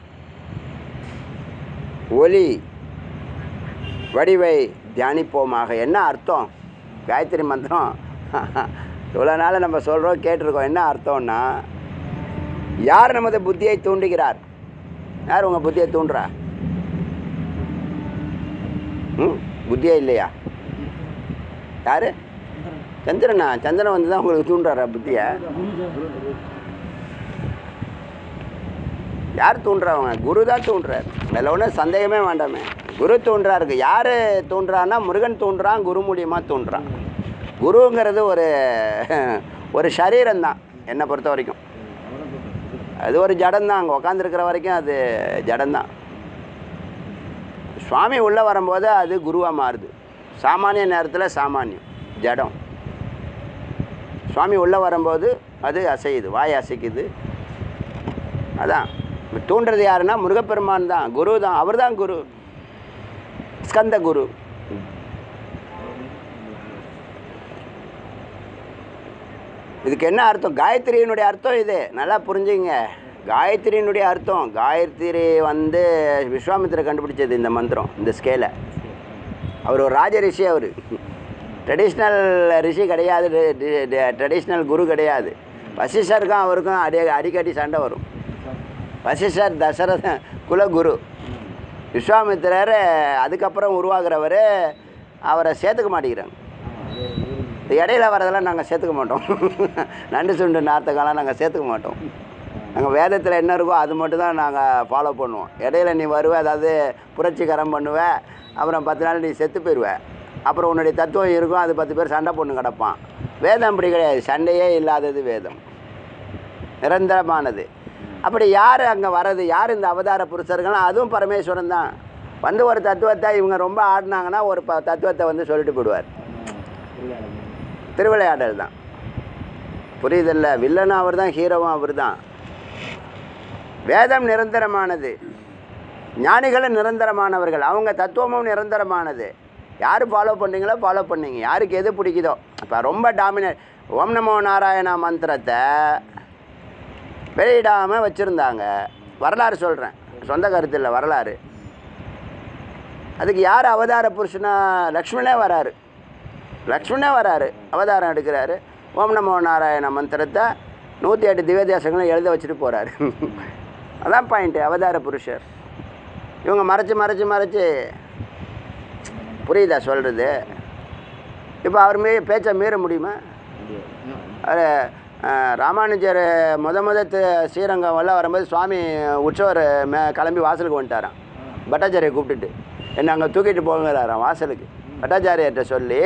ஒளி வடிவை தியானிப்போமாக என்ன அர்த்தம் காயத்ரி மந்திரம் இவ்வளோ நாள் நம்ம சொல்கிறோம் கேட்டிருக்கோம் என்ன அர்த்தம்னா யார் நமது புத்தியை தூண்டுகிறார் யார் உங்கள் புத்தியை தூண்டுறா ம் புத்தியே இல்லையா யார் சந்திரனா சந்திரன் வந்து தான் உங்களுக்கு தூண்டுறாரா புத்தியை யார் தூண்டுறவங்க குரு தான் தூண்டுறார் அதில் ஒன்றும் சந்தேகமே வேண்டாமே குரு தூண்டுறாருக்கு யார் தூண்டுறான்னா முருகன் தூண்டுறான் குரு மூலியமாக தூண்டுறான் குருங்கிறது ஒரு ஒரு சரீரம் தான் என்னை பொறுத்த வரைக்கும் அது ஒரு ஜடம்தான் அங்கே உக்காந்துருக்கிற வரைக்கும் அது ஜடம்தான் சுவாமி உள்ளே வரும்போது அது குருவாக மாறுது சாமானிய நேரத்தில் சாமானியம் ஜடம் சுவாமி உள்ளே வரும்போது அது அசையுது வாய் அசைக்குது அதான் தூண்டுறது யாருன்னா முருகப்பெருமான் தான் குரு தான் அவர் தான் குரு ஸ்கந்த குரு இதுக்கு என்ன அர்த்தம் காயத்ரியினுடைய அர்த்தம் இது நல்லா புரிஞ்சுங்க காயத்ரியினுடைய அர்த்தம் காயத்ரி வந்து விஸ்வாமித்திர கண்டுபிடிச்சது இந்த மந்திரம் இந்த ஸ்கேலை அவர் ஒரு ராஜ ரிஷி அவர் ட்ரெடிஷ்னல் ரிஷி கிடையாது ட்ரெடிஷ்னல் குரு கிடையாது வசிஷ்டருக்கும் அவருக்கும் அடி அடிக்கடி சண்டை வரும் வசிஷ்டர் தசரத குலகுரு விஸ்வாமித்திரர் அதுக்கப்புறம் உருவாகிறவர் அவரை சேர்த்துக்க மாட்டேங்கிறாங்க இந்த இடையில வரதெல்லாம் நாங்கள் சேர்த்துக்க மாட்டோம் நண்டு சுண்டு நார்த்தக்கெல்லாம் நாங்கள் சேர்த்துக்க மாட்டோம் நாங்கள் வேதத்தில் என்ன இருக்கோ அது மட்டும் தான் நாங்கள் ஃபாலோ பண்ணுவோம் இடையில நீ வருவ அதாவது புரட்சிகரம் பண்ணுவ அப்புறம் பத்து நாள் நீ செத்து போயிடுவ அப்புறம் உன்னுடைய தத்துவம் இருக்கும் அது பத்து பேர் சண்டை பொண்ணு கிடப்பான் வேதம் அப்படி கிடையாது சண்டையே இல்லாதது வேதம் நிரந்தரமானது அப்படி யார் அங்கே வர்றது யார் இந்த அவதார புருஷர்கள்னா அதுவும் பரமேஸ்வரன் தான் வந்து ஒரு தத்துவத்தை இவங்க ரொம்ப ஆடினாங்கன்னா ஒரு ப தத்துவத்தை வந்து சொல்லிட்டு போயிடுவார் திருவிளையாடல் தான் புரியுதில்ல வில்லனும் அவர் தான் ஹீரோவும் அவர் தான் வேதம் நிரந்தரமானது ஞானிகளும் நிரந்தரமானவர்கள் அவங்க தத்துவமும் நிரந்தரமானது யார் ஃபாலோ பண்ணீங்களோ ஃபாலோ பண்ணீங்க யாருக்கு எது பிடிக்குதோ இப்போ ரொம்ப டாமினேட் ஓம் நமோ நாராயணா மந்திரத்தை வெளியிடாமல் வச்சுருந்தாங்க வரலாறு சொல்கிறேன் சொந்த கருத்து இல்லை வரலாறு அதுக்கு யார் அவதார புருஷனா லக்ஷ்மணே வராரு லக்ஷ்மணே வராரு அவதாரம் எடுக்கிறாரு ஓம் நமோ நாராயண மந்திரத்தை நூற்றி எட்டு திவ்ய தேசங்களும் எழுத வச்சுட்டு போகிறாரு அதான் பாயிண்ட்டு அவதார புருஷர் இவங்க மறைச்சு மறைச்சு மறைச்சு புரியுதா சொல்கிறது இப்போ அவர் மீ பேச்சை மீற முடியுமா அவர் ராமானுஜர் முத முத தி- ஸ்ரீரங்கம் எல்லாம் வரும்போது சுவாமி உற்சவர் மே கிளம்பி வாசலுக்கு வந்துட்டாராம் பட்டாச்சாரியை கூப்பிட்டுட்டு என்னை அங்கே தூக்கிட்டு போங்கிறாராம் வாசலுக்கு பட்டாச்சாரியர்கிட்ட சொல்லி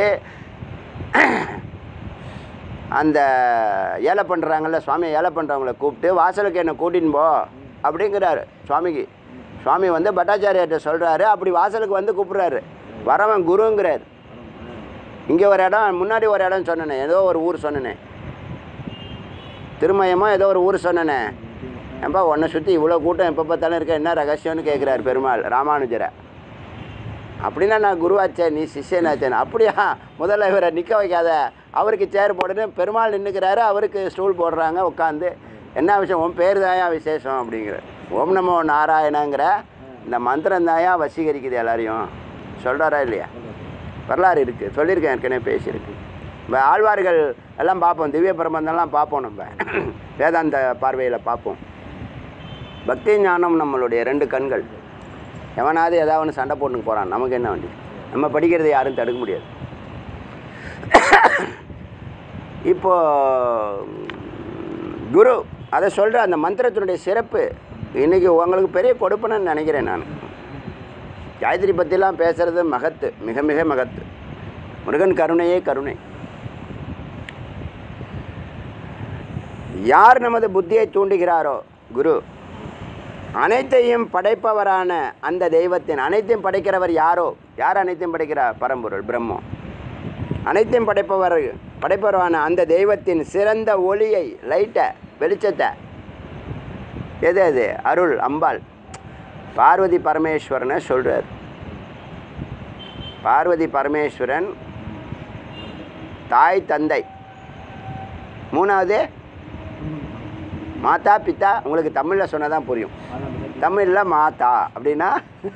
அந்த ஏழை பண்ணுறாங்கல்ல சுவாமி ஏழை பண்ணுறவங்கள கூப்பிட்டு வாசலுக்கு என்னை கூட்டின்னு போ அப்படிங்கிறாரு சுவாமிக்கு சுவாமி வந்து பட்டாச்சாரியர்கிட்ட சொல்கிறாரு அப்படி வாசலுக்கு வந்து கூப்பிட்றாரு வரவன் குருங்கிறார் இங்கே ஒரு இடம் முன்னாடி ஒரு இடம் சொன்னனே ஏதோ ஒரு ஊர் சொன்னனே திருமயமோ ஏதோ ஒரு ஊர் சொன்னனே ஏன்பா உன்னை சுற்றி இவ்வளோ கூட்டம் எப்போ பார்த்தாலும் இருக்க என்ன ரகசியம்னு கேட்குறாரு பெருமாள் ராமானுஜரை அப்படின்னா நான் குருவாச்சே நீ சிஷ்யனாச்சேன் அப்படியா முதல்ல இவரை நிற்க வைக்காத அவருக்கு சேர் போடுன்னு பெருமாள் நின்றுக்கிறாரு அவருக்கு ஸ்டூல் போடுறாங்க உட்காந்து என்ன விஷயம் உன் பேர் தாயா விசேஷம் அப்படிங்கிற ஓம் நமோ நாராயணங்கிற இந்த மந்திரம் தாயா வசீகரிக்குது எல்லாரையும் சொல்கிறாரா இல்லையா வரலாறு இருக்குது சொல்லியிருக்கேன் ஏற்கனவே பேசியிருக்கு இப்போ ஆழ்வார்கள் எல்லாம் பார்ப்போம் திவ்ய பிரபந்தம்லாம் பார்ப்போம் நம்ம வேதாந்த பார்வையில் பார்ப்போம் பக்தி ஞானம் நம்மளுடைய ரெண்டு கண்கள் எவனாவது ஏதாவது ஒன்று சண்டை போட்டுன்னு போகிறான் நமக்கு என்ன வண்டி நம்ம படிக்கிறதை யாரும் தடுக்க முடியாது இப்போ குரு அதை சொல்கிற அந்த மந்திரத்தினுடைய சிறப்பு இன்றைக்கி உங்களுக்கு பெரிய கொடுப்பனன்னு நினைக்கிறேன் நான் காயத்ரி பற்றிலாம் பேசுகிறது மகத்து மிக மிக மகத்து முருகன் கருணையே கருணை யார் நமது புத்தியை தூண்டுகிறாரோ குரு அனைத்தையும் படைப்பவரான அந்த தெய்வத்தின் அனைத்தையும் படைக்கிறவர் யாரோ யார் அனைத்தையும் படைக்கிறார் பரம்பொருள் பிரம்மம் அனைத்தையும் படைப்பவர் படைப்பவரான அந்த தெய்வத்தின் சிறந்த ஒளியை லைட்டை வெளிச்சத்தை எது அது அருள் அம்பாள் பார்வதி பரமேஸ்வரனை சொல்கிறார் பார்வதி பரமேஸ்வரன் தாய் தந்தை மூணாவது மாதா பிதா உங்களுக்கு தமிழில் சொன்னால் தான் புரியும் தமிழில் மாதா அப்படின்னா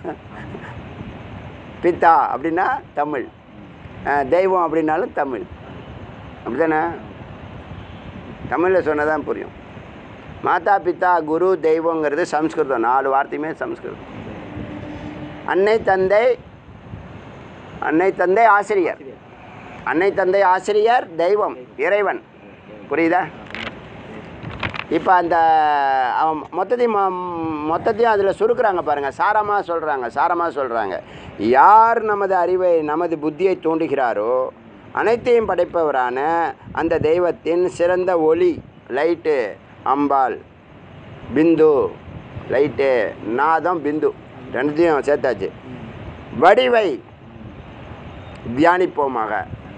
பித்தா அப்படின்னா தமிழ் அஹ், தெய்வம் அப்படின்னாலும் தமிழ் அப்படிதானே தமிழில் சொன்னால் தான் புரியும் மாதா பிதா குரு தெய்வங்கிறது சம்ஸ்கிருதம் நாலு வார்த்தையுமே சம்ஸ்கிருதம் அன்னை தந்தை அன்னை தந்தை ஆசிரியர் அன்னை தந்தை ஆசிரியர் தெய்வம் இறைவன் புரியுதா இப்போ அந்த அவன் மொத்தத்தையும் ம- மொத்தத்தையும் அதில் சுருக்குறாங்க பாருங்கள் சாரமாக சொல்கிறாங்க சாரமாக சொல்கிறாங்க யார் நமது அறிவை நமது புத்தியை தூண்டுகிறாரோ அனைத்தையும் படைப்பவரான அந்த தெய்வத்தின் சிறந்த ஒளி லைட்டு அம்பாள் பிந்து லைட்டு நாதம் பிந்து ரெண்டுத்தையும் சேர்த்தாச்சு வடிவை தியானிப்போமாக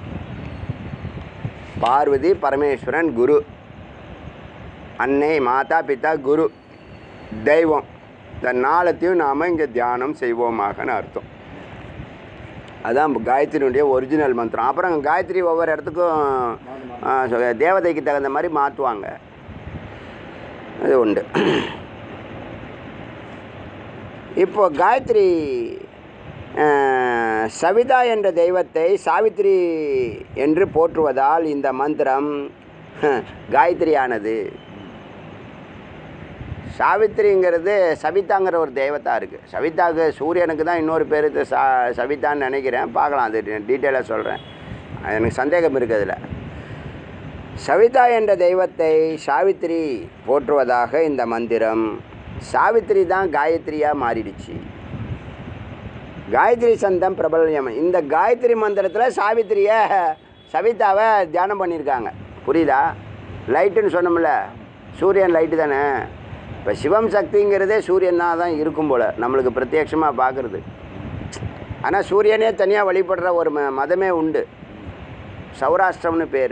பார்வதி பரமேஸ்வரன் குரு அன்னை மாதா பிதா குரு தெய்வம் இந்த நாளத்தையும் நாம் இங்கே தியானம் செய்வோமாகன்னு அர்த்தம் அதான் காயத்ரியினுடைய ஒரிஜினல் மந்திரம் அப்புறம் காயத்ரி ஒவ்வொரு இடத்துக்கும் ஆ, சொ- தேவதைக்கு தகுந்த மாதிரி மாற்றுவாங்க அது உண்டு இப்போ காயத்ரி அஹ், சவிதா என்ற தெய்வத்தை சாவித்திரி என்று போற்றுவதால் இந்த மந்திரம் காயத்ரியானது சாவித்திரிங்கிறது சவிதாங்கிற ஒரு தெய்வத்தா இருக்குது சவிதாக்கு சூரியனுக்கு தான் இன்னொரு பேர் சா சவிதான்னு நினைக்கிறேன் பார்க்கலாம் அது டீட்டெயிலாக சொல்கிறேன் எனக்கு சந்தேகம் இருக்குது அதில் சவிதா என்ற தெய்வத்தை சாவித்திரி போற்றுவதாக இந்த மந்திரம் சாவித்திரி தான் காயத்ரியாக மாறிடுச்சு காயத்ரி சந்தம் பிரபல்யம் இந்த காயத்ரி மந்திரத்தில் சாவித்திரியை சவிதாவை தியானம் பண்ணியிருக்காங்க புரியுதா லைட்டுன்னு சொன்னோம்ல சூரியன் லைட்டு தானே இப்போ சிவம் சக்திங்கிறதே சூரியன் தான் தான் இருக்கும் போல் நம்மளுக்கு பிரத்யட்சமாக பார்க்குறது ஆனால் சூரியனே தனியாக வழிபடுற ஒரு ம மதமே உண்டு சௌராஷ்டிரம்னு பேர்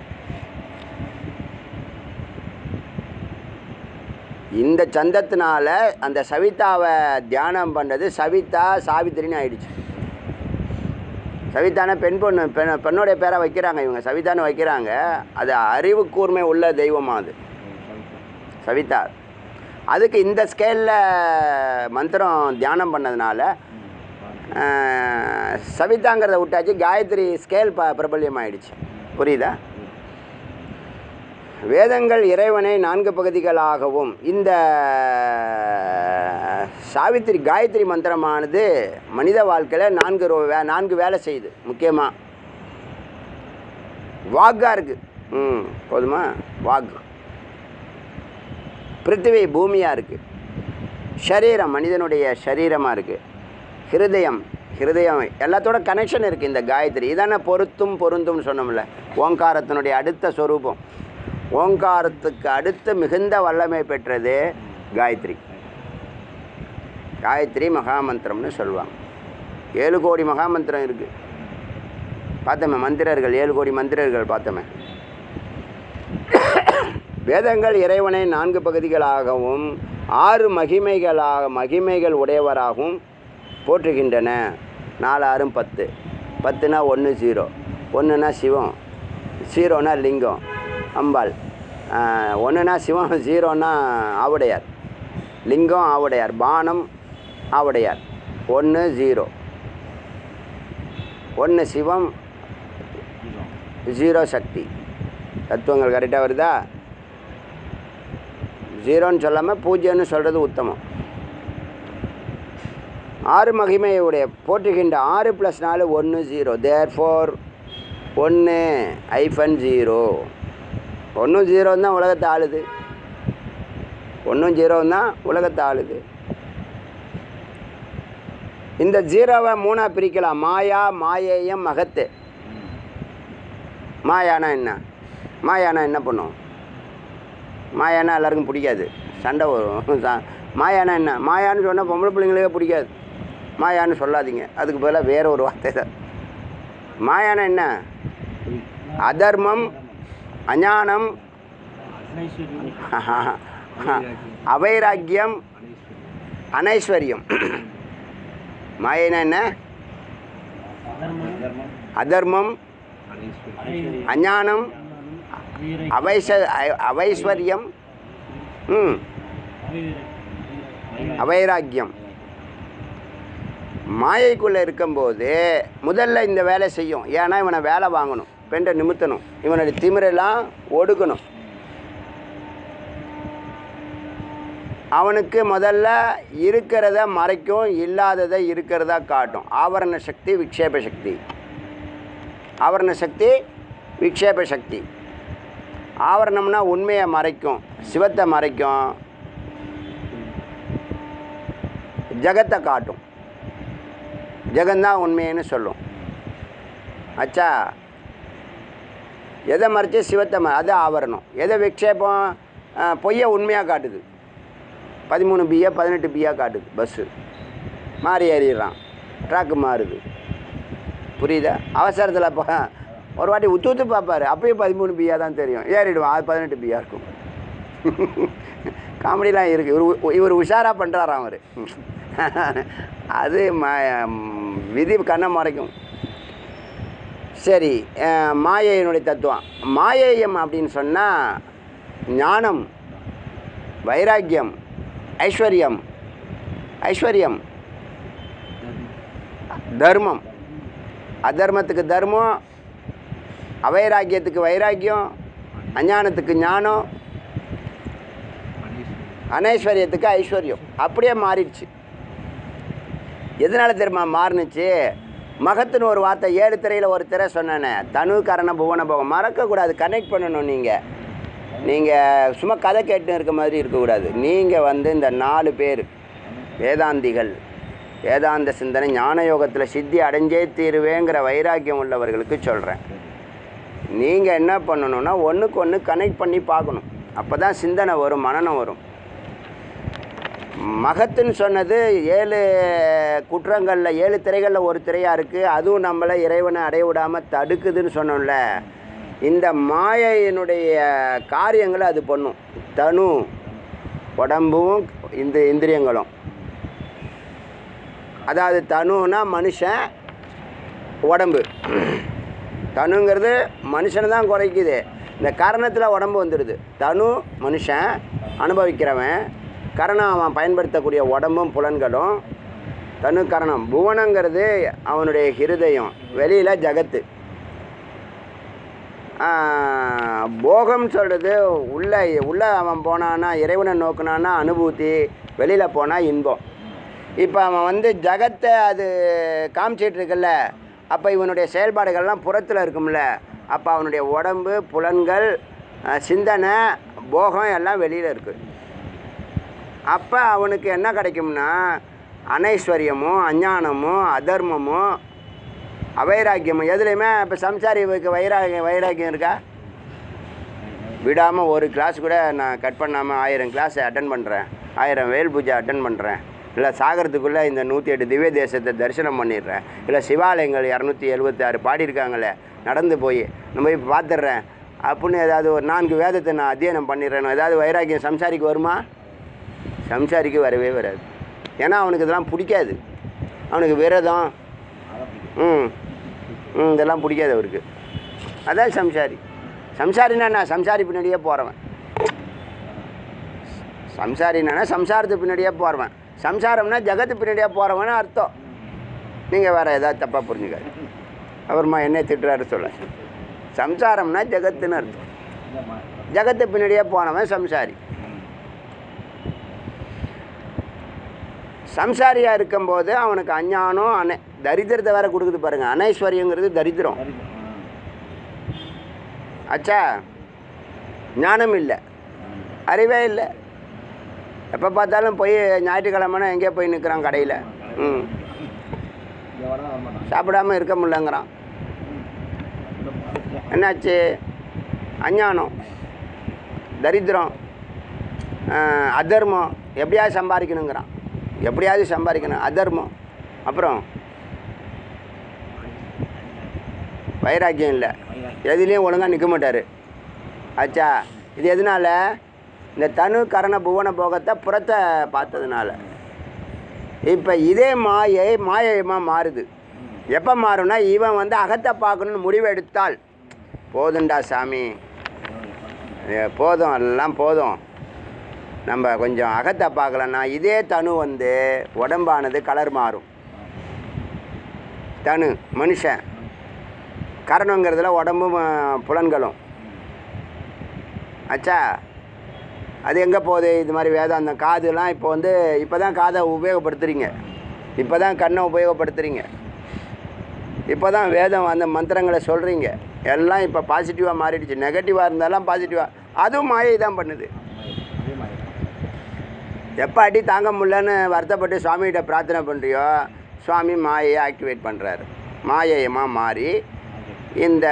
இந்த சந்தத்தினால அந்த சவிதாவை தியானம் பண்ணது சவிதா சாவித்திரின்னு ஆயிடுச்சு சவிதான பெண் பொண்ணு பெண் பெண்ணுடைய பேரை வைக்கிறாங்க இவங்க சவிதான்னு வைக்கிறாங்க அது அறிவு கூர்மை உள்ள தெய்வமா அது சவிதா அதுக்கு இந்த ஸ்கேலில் மந்திரம் தியானம் பண்ணதுனால ஆஹ், சவிதாங்கிறத விட்டாச்சு காயத்ரி ஸ்கேல் ப பிரபல்யம் ஆயிடுச்சு புரியுதா வேதங்கள் இறைவனை நான்கு பகுதிகளாகவும் இந்த சாவித்திரி காயத்ரி மந்திரமானது மனித வாழ்க்கையில் நான்கு ரோ- வே நான்கு வேலை செய்யுது முக்கியமாக வாக்காக இருக்குது ம் போதுமா வாக்கு பிருத்திவி பூமியாக இருக்குது சரீரம் மனிதனுடைய சரீரமாக இருக்குது ஹிருதயம் ஹிருதயம் எல்லாத்தோட கனெக்ஷன் இருக்குது இந்த காயத்ரி இதானே பொருத்தும் பொருந்தும்னு சொன்னோம்ல ஓங்காரத்தினுடைய அடுத்த சொரூபம் ஓங்காரத்துக்கு அடுத்து மிகுந்த வல்லமை பெற்றது காயத்ரி காயத்ரி மகாமந்திரம்னு சொல்லுவாங்க ஏழு கோடி மகாமந்திரம் இருக்குது பார்த்தோமே மந்திரர்கள் ஏழு கோடி மந்திரர்கள் பார்த்தோமே வேதங்கள் இறைவனை நான்கு பகுதிகளாகவும் ஆறு மகிமைகளாக மகிமைகள் உடையவராகவும் போற்றுகின்றன நாலு ஆறும் பத்து பத்துனா ஒன்று ஜீரோ ஒன்றுனா சிவம் ஜீரோனா லிங்கம் அம்பாள் ஒன்றுனா சிவம் ஜீரோனா ஆவுடையார் லிங்கம் ஆவுடையார் பானம் ஆவுடையார் ஒன்று ஜீரோ ஒன்று சிவம் ஜீரோ சக்தி தத்துவங்கள் கரெக்டாக வருதா ஜீரோன்னு சொல்லாமல் பூஜ்யம்னு சொல்கிறது உத்தமம் ஆறு மகிமையுடைய போற்றுகின்ற ஆறு ப்ளஸ் நாலு ஒன்று ஜீரோ தேர் ஃபோர் ஒன்று ஐஃபன் ஜீரோ ஒன்றும் ஜீரோ தான் உலகத்தை ஆளுது ஒன்றும் ஜீரோ தான் உலகத்தை ஆளுது இந்த ஜீரோவை மூணாக பிரிக்கலாம் மாயா மாயேயம் மகத்து மாயானா என்ன மாயானா என்ன பண்ணும் மாயானா எல்லாருக்கும் பிடிக்காது சண்டை வரும் ச- மாயானா என்ன மாயான்னு சொன்னால் பொம்பளை பிள்ளைங்களுக்கே பிடிக்காது மாயான்னு சொல்லாதீங்க அதுக்கு பதிலாக வேற ஒரு வார்த்தை தான் மாயானா என்ன அதர்மம் அஞானம் அவைராக்கியம் அனைஸ்வரியம் மாயனா என்ன அதர்மம் அஞானம் அவைச அ- அவைஸ்வரியம் ம் அவைராக்கியம் மாயைக்குள்ளே இருக்கும்போது முதல்ல இந்த வேலை செய்யும் ஏன்னா இவனை வேலை வாங்கணும் பெண்டை நிமித்தணும் இவனுடைய திமிரெல்லாம் ஒடுக்கணும் அவனுக்கு முதல்ல இருக்கிறத மறைக்கும் இல்லாததை இருக்கிறதா காட்டும் ஆவரண சக்தி விக்ஷேப சக்தி ஆவரண சக்தி விக்ஷேப சக்தி ஆவரணம்னா உண்மையை மறைக்கும் சிவத்தை மறைக்கும் ஜகத்தை காட்டும் ஜெகந்தான் உண்மைன்னு சொல்லும் அச்சா எதை மறைச்சு சிவத்தை ம அது ஆவரணம் எதை விக்ஷேபம் அஹ், பொய்யை உண்மையாக காட்டுது பதிமூணு பிஏ பதினெட்டு பிஏ காட்டுது பஸ்ஸு மாறி ஏறிடுறான் ட்ராக்கு மாறுது புரியுதா அவசரத்தில் இப்போ ஒரு வாட்டி உத்து உத்து பார்ப்பாரு அப்பயும் பதிமூணு பியா தான் தெரியும் ஏறிடுவான் அது பதினெட்டு பியா இருக்கும் காமெடிலாம் இருக்குது இவர் உ- இவர் உஷாராக பண்ணுறாராம் அவர் அது ம ம், விதி கண்ணை மறைக்கும் சரி அஹ், மாயையினுடைய தத்துவம் மாயேயம் அப்படின்னு சொன்னால் ஞானம் வைராக்கியம் ஐஸ்வர்யம் ஐஸ்வர்யம் தர்மம் அதர்மத்துக்கு தர்மம் அவைராக்கியத்துக்கு வைராக்கியம் அஞ்ஞானத்துக்கு ஞானம் அனைஸ்வரியத்துக்கு ஐஸ்வர்யம் அப்படியே மாறிடுச்சு எதனால தெரியுமா மாறுனுச்சு மகத்துன்னு ஒரு வார்த்தை ஏழு திரையில் ஒரு திரை சொன்னேனே தனு கரண புவன போகம் மறக்கக்கூடாது கனெக்ட் பண்ணணும் நீங்கள் நீங்கள் சும்மா கதை கேட்டு இருக்க மாதிரி இருக்கக்கூடாது நீங்கள் வந்து இந்த நாலு பேர் வேதாந்திகள் வேதாந்த சிந்தனை ஞான யோகத்தில் சித்தி அடைஞ்சே தீருவேங்கிற வைராக்கியம் உள்ளவர்களுக்கு சொல்கிறேன் நீங்கள் என்ன பண்ணணும்னா ஒன்றுக்கு ஒன்று கனெக்ட் பண்ணி பார்க்கணும் அப்போ தான் சிந்தனை வரும் மனநம் வரும் மகத்துன்னு சொன்னது ஏழு குற்றங்களில் ஏழு திரைகளில் ஒரு திரையாக இருக்குது அதுவும் நம்மளை இறைவனை அடைய விடாமல் தடுக்குதுன்னு சொன்னோம்ல இந்த மாயையினுடைய காரியங்களை அது பண்ணும் தனு உடம்பும் இந்த இந்திரியங்களும் அதாவது தனுனா மனுஷன் உடம்பு தனுங்கிறது மனுஷனை தான் குறைக்குது இந்த கரணத்தில் உடம்பு வந்துடுது தனு மனுஷன் அனுபவிக்கிறவன் கரணம் அவன் பயன்படுத்தக்கூடிய உடம்பும் புலன்களும் தனு கரணம் புவனங்கிறது அவனுடைய ஹிருதயம் வெளியில் ஜகத்து ஆஹ், போகம் சொல்கிறது உள்ள உள்ளே அவன் போனான்னா இறைவனை நோக்குனான்னா அனுபூதி வெளியில் போனால் இன்பம் இப்போ அவன் வந்து ஜகத்தை அது காமிச்சிட்டு இருக்குல்ல அப்போ இவனுடைய செயல்பாடுகள்லாம் புறத்தில் இருக்கும்ல அப்போ அவனுடைய உடம்பு புலன்கள் அஹ், சிந்தனை போகம் எல்லாம் வெளியில் இருக்குது அப்போ அவனுக்கு என்ன கிடைக்கும்னா அனைஸ்வரியமும் அஞ்ஞானமும் அதர்மமும் அவைராக்கியமும் எதுலேயுமே இப்போ சம்சாரிக்கு வைராகியம் வைராக்கியம் இருக்கா விடாமல் ஒரு கிளாஸ் கூட நான் கட் பண்ணாமல் ஆயிரம் கிளாஸ் அட்டன் பண்ணுறேன் ஆயிரம் வேல் பூஜை அட்டன் பண்ணுறேன் இல்லை சாகரத்துக்குள்ளே இந்த நூற்றி எட்டு திவ்ய தேசத்தை தரிசனம் பண்ணிடுறேன் இல்லை சிவாலயங்கள் இரநூத்தி எழுபத்தி ஆறு பாடியிருக்காங்களே நடந்து போய் நம்ம போய் பார்த்துட்றேன் அப்படின்னு ஏதாவது ஒரு நான்கு வேதத்தை நான் அத்தியனம் பண்ணிடுறேன் ஏதாவது வைராக்கியம் சம்சாரிக்கு வருமா சம்சாரிக்கு வரவே வராது ஏன்னா அவனுக்கு இதெல்லாம் பிடிக்காது அவனுக்கு விரதம் ம் ம் இதெல்லாம் பிடிக்காது அவருக்கு அதான் சம்சாரி சம்சாரினா நான் சம்சாரி பின்னாடியே போகிறவன் சம்சாரினா சம்சாரத்து பின்னாடியே போகிறவன் சம்சாரம்னா ஜகத்து பின்னாடியே போகிறவன்னு அர்த்தம் நீங்கள் வேறு ஏதாவது தப்பாக புரிஞ்சுக்காது அப்புறமா என்ன திட்டுறாரு சொல்ல சம்சாரம்னா ஜகத்துன்னு அர்த்தம் ஜகத்து பின்னாடியே போனவன் சம்சாரி சம்சாரியாக இருக்கும்போது அவனுக்கு அஞ்ஞானம் அனை தரித்திரத்தை வேற கொடுக்குது பாருங்க அனைஸ்வரியங்கிறது தரித்திரம் அச்சா ஞானம் இல்லை அறிவே இல்லை எப்போ பார்த்தாலும் போய் ஞாயிற்றுக்கிழமைனா எங்கேயோ போய் நிற்கிறான் கடையில் ம் சாப்பிடாம இருக்க முடியலங்கிறான் என்னாச்சு அஞ்ஞானம் தரித்திரம் ஆஹ், அதர்மம் எப்படியாவது சம்பாதிக்கணுங்கிறான் எப்படியாவது சம்பாதிக்கணும் அதர்மம் அப்புறம் வைராக்கியம் இல்லை எதுலேயும் ஒழுங்காக நிற்க மாட்டார் ஆச்சா இது எதனால இந்த தனு கரண புவன போகத்தை புறத்தை பார்த்ததுனால இப்போ இதே மாயை மாயமாக மாறுது எப்போ மாறும்னா இவன் வந்து அகத்தை பார்க்கணுன்னு முடிவெடுத்தால் போதுண்டா சாமி ஏ, போதும் எல்லாம் போதும் நம்ம கொஞ்சம் அகத்தை பார்க்கலன்னா இதே தனு வந்து உடம்பானது கலர் மாறும் தனு மனுஷன் கரணங்கிறதுல உடம்பும் அஹ், புலன்களும் ஆச்சா அது எங்கே போகுது இது மாதிரி வேதாந்தம் காதுலாம் இப்போ வந்து இப்போ தான் காதை உபயோகப்படுத்துகிறீங்க இப்போ தான் கண்ணை உபயோகப்படுத்துகிறீங்க இப்போ தான் வேதம் அந்த மந்திரங்களை சொல்கிறீங்க எல்லாம் இப்போ பாசிட்டிவாக மாறிடுச்சு நெகட்டிவாக இருந்தாலும் பாசிட்டிவாக அதுவும் மாயை தான் பண்ணுது எப்போ அடி தாங்க முடியலன்னு வருத்தப்பட்டு சுவாமிகிட்ட பிரார்த்தனை பண்ணுறியோ சுவாமி மாயையை ஆக்டிவேட் பண்ணுறாரு மாயையமாக மாறி இந்த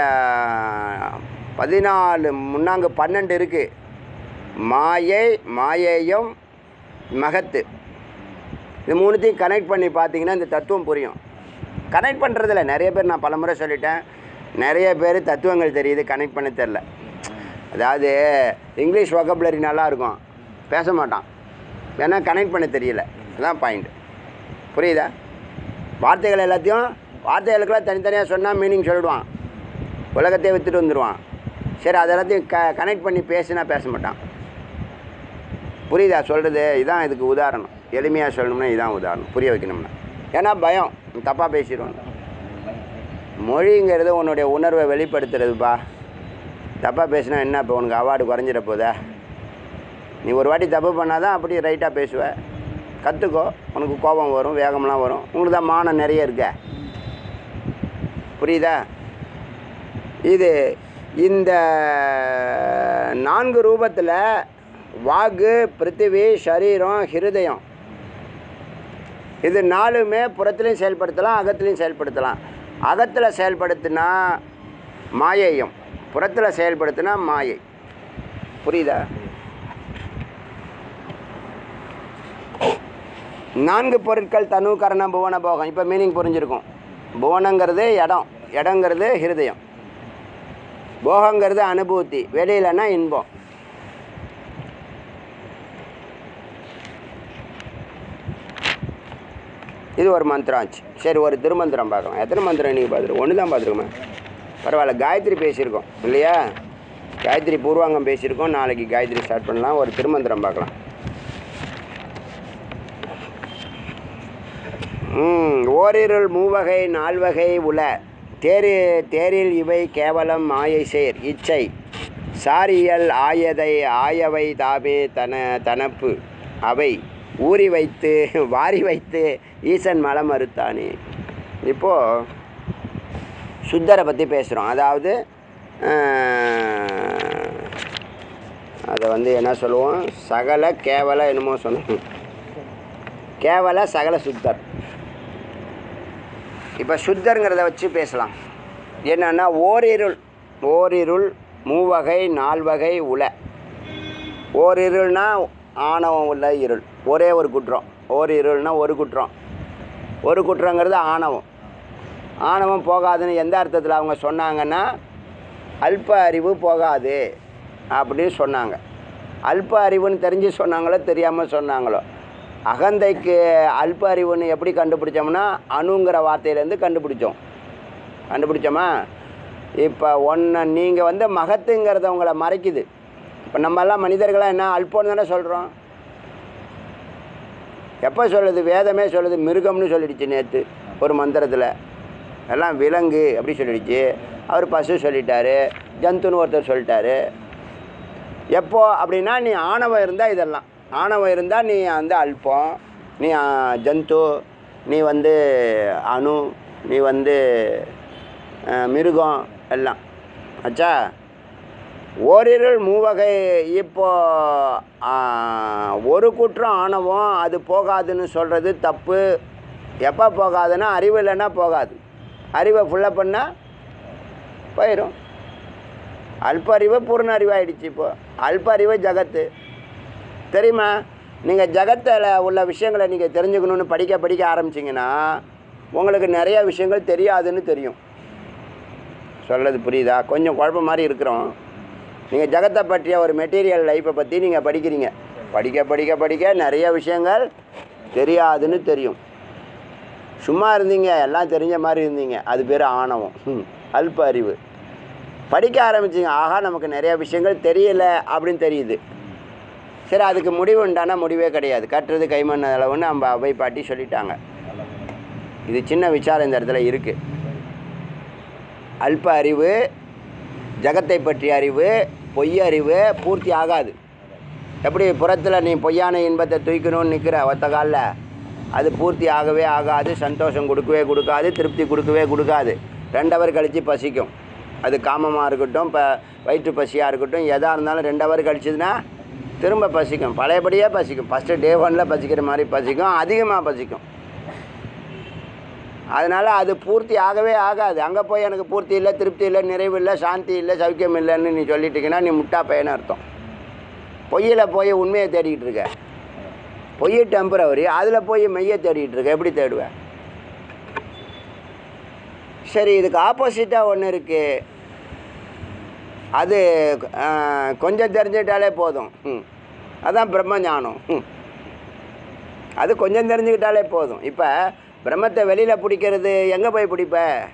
பதினாலு முன்னாங்க பன்னெண்டு இருக்குது மாயை மாயேயம் மகத்து இது மூணுத்தையும் கனெக்ட் பண்ணி பார்த்தீங்கன்னா இந்த தத்துவம் புரியும் கனெக்ட் பண்ணுறதில்ல நிறைய பேர் நான் பலமுறை சொல்லிட்டேன் நிறைய பேர் தத்துவங்கள் தெரியுது கனெக்ட் பண்ண தெரில அதாவது இங்கிலீஷ் வொக்கபுலரி நல்லா இருக்கும் பேச மாட்டான் ஏன்னா கனெக்ட் பண்ண தெரியல அதான் பாயிண்ட் புரியுதா வார்த்தைகள் எல்லாத்தையும் வார்த்தைகளுக்கெல்லாம் தனித்தனியாக சொன்னால் மீனிங் சொல்லிடுவான் உலகத்தையே விற்றுட்டு வந்துடுவான் சரி அது எல்லாத்தையும் க கனெக்ட் பண்ணி பேசினா பேச மாட்டான் புரியுதா சொல்கிறது இதான் இதுக்கு உதாரணம் எளிமையாக சொல்லணும்னா இதான் உதாரணம் புரிய வைக்கணும்னா ஏன்னா பயம் தப்பாக பேசிடுவோம் மொழிங்கிறது உன்னுடைய உணர்வை வெளிப்படுத்துறதுப்பா தப்பாக பேசினா என்ன இப்போ உனக்கு அவார்டு குறைஞ்சிட போதா நீ ஒரு வாட்டி தப்பு பண்ணால் தான் அப்படி ரைட்டாக பேசுவ கற்றுக்கோ உனக்கு கோபம் வரும் வேகம்லாம் வரும் உங்களுக்கு தான் மானம் நிறைய இருக்க புரியுதா இது இந்த நான்கு ரூபத்தில் வாக்கு பிருத்திவி சரீரம் ஹிருதயம் இது நாலுமே புறத்துலையும் செயல்படுத்தலாம் அகத்துலையும் செயல்படுத்தலாம் அகத்தில் செயல்படுத்தினா மாயையும் புறத்தில் செயல்படுத்தினா மாயை புரியுதா நான்கு பொருட்கள் தனு கரண புவன போகம் இப்போ மீனிங் புரிஞ்சிருக்கும் புவனங்கிறது இடம் இடங்கிறது ஹிருதயம் போகங்கிறது அனுபூதி வெளியிலன்னா இன்பம் இது ஒரு மந்திரம் ஆச்சு சரி ஒரு திருமந்திரம் பார்க்கலாம் எத்தனை மந்திரம் நீங்கள் பார்த்துருக்கோம் ஒன்று தான் பார்த்துருக்கோமே பரவாயில்ல காயத்ரி பேசியிருக்கோம் இல்லையா காயத்ரி பூர்வாங்கம் பேசியிருக்கோம் நாளைக்கு காயத்ரி ஸ்டார்ட் பண்ணலாம் ஒரு திருமந்திரம் பார்க்கலாம் ம், ஓரிருள் மூவகை நால்வகை உல தேரி தேரில் இவை கேவலம் மாயை சேர் இச்சை சாரியல் ஆயதை ஆயவை தாமே தன தனப்பு அவை ஊறி வைத்து வாரி வைத்து ஈசன் மலம் மறுத்தானே இப்போது சுத்தரை பற்றி பேசுகிறோம் அதாவது அஹ், அதை வந்து என்ன சொல்லுவோம் சகல கேவல என்னமோ சொல்லுவோம் கேவல சகல சுத்தர் இப்போ சுத்தருங்கிறத வச்சு பேசலாம் என்னன்னா ஓரிருள் ஓரிருள் மூவகை நால்வகை உல ஓரிருள்னா ஆணவம் உள்ள இருள் ஒரே ஒரு குற்றம் ஓரிருள்னா ஒரு குற்றம் ஒரு குற்றங்கிறது ஆணவம் ஆணவம் போகாதுன்னு எந்த அர்த்தத்தில் அவங்க சொன்னாங்கன்னா அல்ப அறிவு போகாது அப்படின்னு சொன்னாங்க அல்ப அறிவுன்னு தெரிஞ்சு சொன்னாங்களோ தெரியாமல் சொன்னாங்களோ அகந்தைக்கு அல்ப அறிவுன்னு எப்படி கண்டுபிடிச்சோம்னா அணுங்கிற வார்த்தையிலேருந்து கண்டுபிடிச்சோம் கண்டுபிடிச்சோமா இப்போ ஒன்று நீங்கள் வந்து மகத்துங்கிறத உங்களை மறைக்குது இப்போ நம்மெல்லாம் மனிதர்களாக என்ன அல்பம்னு தானே சொல்கிறோம் எப்போ சொல்லுது வேதமே சொல்லுது மிருகம்னு சொல்லிடுச்சு நேற்று ஒரு மந்திரத்தில் எல்லாம் விலங்கு அப்படி சொல்லிடுச்சு அவர் பசு சொல்லிட்டாரு ஜந்துன்னு ஒருத்தர் சொல்லிட்டாரு எப்போ அப்படின்னா நீ ஆணவம் இருந்தால் இதெல்லாம் ஆணவம் இருந்தால் நீ வந்து அல்பம் நீ ஆ, ஜந்து நீ வந்து அணு நீ வந்து ஆ, மிருகம் எல்லாம் ஆச்சா ஓரிருள் மூவகை இப்போ ஆ, ஒரு குற்றம் ஆணவம் அது போகாதுன்னு சொல்கிறது தப்பு எப்போ போகாதுன்னா அறிவு இல்லைன்னா போகாது அறிவை ஃபுல்லாக பண்ணால் போயிடும் அல்ப அறிவு பூர்ண அறிவாயிடுச்சு இப்போ அல்ப அறிவு ஜகத்து தெரியுமா நீங்கள் ஜகத்தில் உள்ள விஷயங்களை நீங்கள் தெரிஞ்சுக்கணுன்னு படிக்க படிக்க ஆரம்பிச்சிங்கன்னா உங்களுக்கு நிறைய விஷயங்கள் தெரியாதுன்னு தெரியும் சொல்கிறது புரியுதா கொஞ்சம் குழப்பம் மாதிரி இருக்கிறோம் நீங்கள் ஜகத்தை பற்றிய ஒரு மெட்டீரியல் லைஃப்பை பற்றி நீங்கள் படிக்கிறீங்க படிக்க படிக்க படிக்க நிறைய விஷயங்கள் தெரியாதுன்னு தெரியும் சும்மா இருந்தீங்க எல்லாம் தெரிஞ்ச மாதிரி இருந்தீங்க அது பேர் ஆணவம் ம், அல்ப அறிவு படிக்க ஆரம்பிச்சிங்க ஆஹா நமக்கு நிறைய விஷயங்கள் தெரியல அப்படின்னு தெரியுது சரி அதுக்கு முடிவு உண்டான முடிவே கிடையாது கட்டுறது கைமண் அளவுன்னு நம்ம அவை பாட்டி சொல்லிட்டாங்க இது சின்ன விசாரம் இந்த இடத்துல இருக்குது அல்ப அறிவு ஜகத்தை பற்றிய அறிவு பொய் அறிவு பூர்த்தி ஆகாது எப்படி புறத்தில் நீ பொய்யான இன்பத்தை தூக்கணும்னு நிற்கிற ஒத்த காலில் அது பூர்த்தி ஆகவே ஆகாது சந்தோஷம் கொடுக்கவே கொடுக்காது திருப்தி கொடுக்கவே கொடுக்காது ரெண்டு ஹவர் கழித்து பசிக்கும் அது காமமாக இருக்கட்டும் இப்போ வயிற்று பசியாக இருக்கட்டும் எதாக இருந்தாலும் ரெண்டு ஹவர் கழிச்சதுன்னா திரும்ப பசிக்கும் பழையபடியே பசிக்கும் ஃபஸ்ட்டு டே ஒனில் பசிக்கிற மாதிரி பசிக்கும் அதிகமாக பசிக்கும் அதனால் அது பூர்த்தி ஆகவே ஆகாது அங்கே போய் எனக்கு பூர்த்தி இல்லை திருப்தி இல்லை நிறைவு இல்லை சாந்தி இல்லை சௌக்கியம் இல்லைன்னு நீ சொல்லிட்டீங்கன்னா நீ முட்டா பையன்னு அர்த்தம் பொய்யில் போய் உண்மையை தேடிக்கிட்டு இருக்க பொய் டெம்பரவரி அதில் போய் மெய்யை தேடிக்கிட்டு இருக்க எப்படி தேடுவேன் சரி இதுக்கு ஆப்போசிட்டாக ஒன்று இருக்குது அது ஆஹ், கொஞ்சம் தெரிஞ்சுக்கிட்டாலே போதும் ம் அதான் பிரம்ம ஞானம் ம் அது கொஞ்சம் தெரிஞ்சுக்கிட்டாலே போதும் இப்போ பிரம்மத்தை வெளியில் பிடிக்கிறது எங்கே போய் பிடிப்ப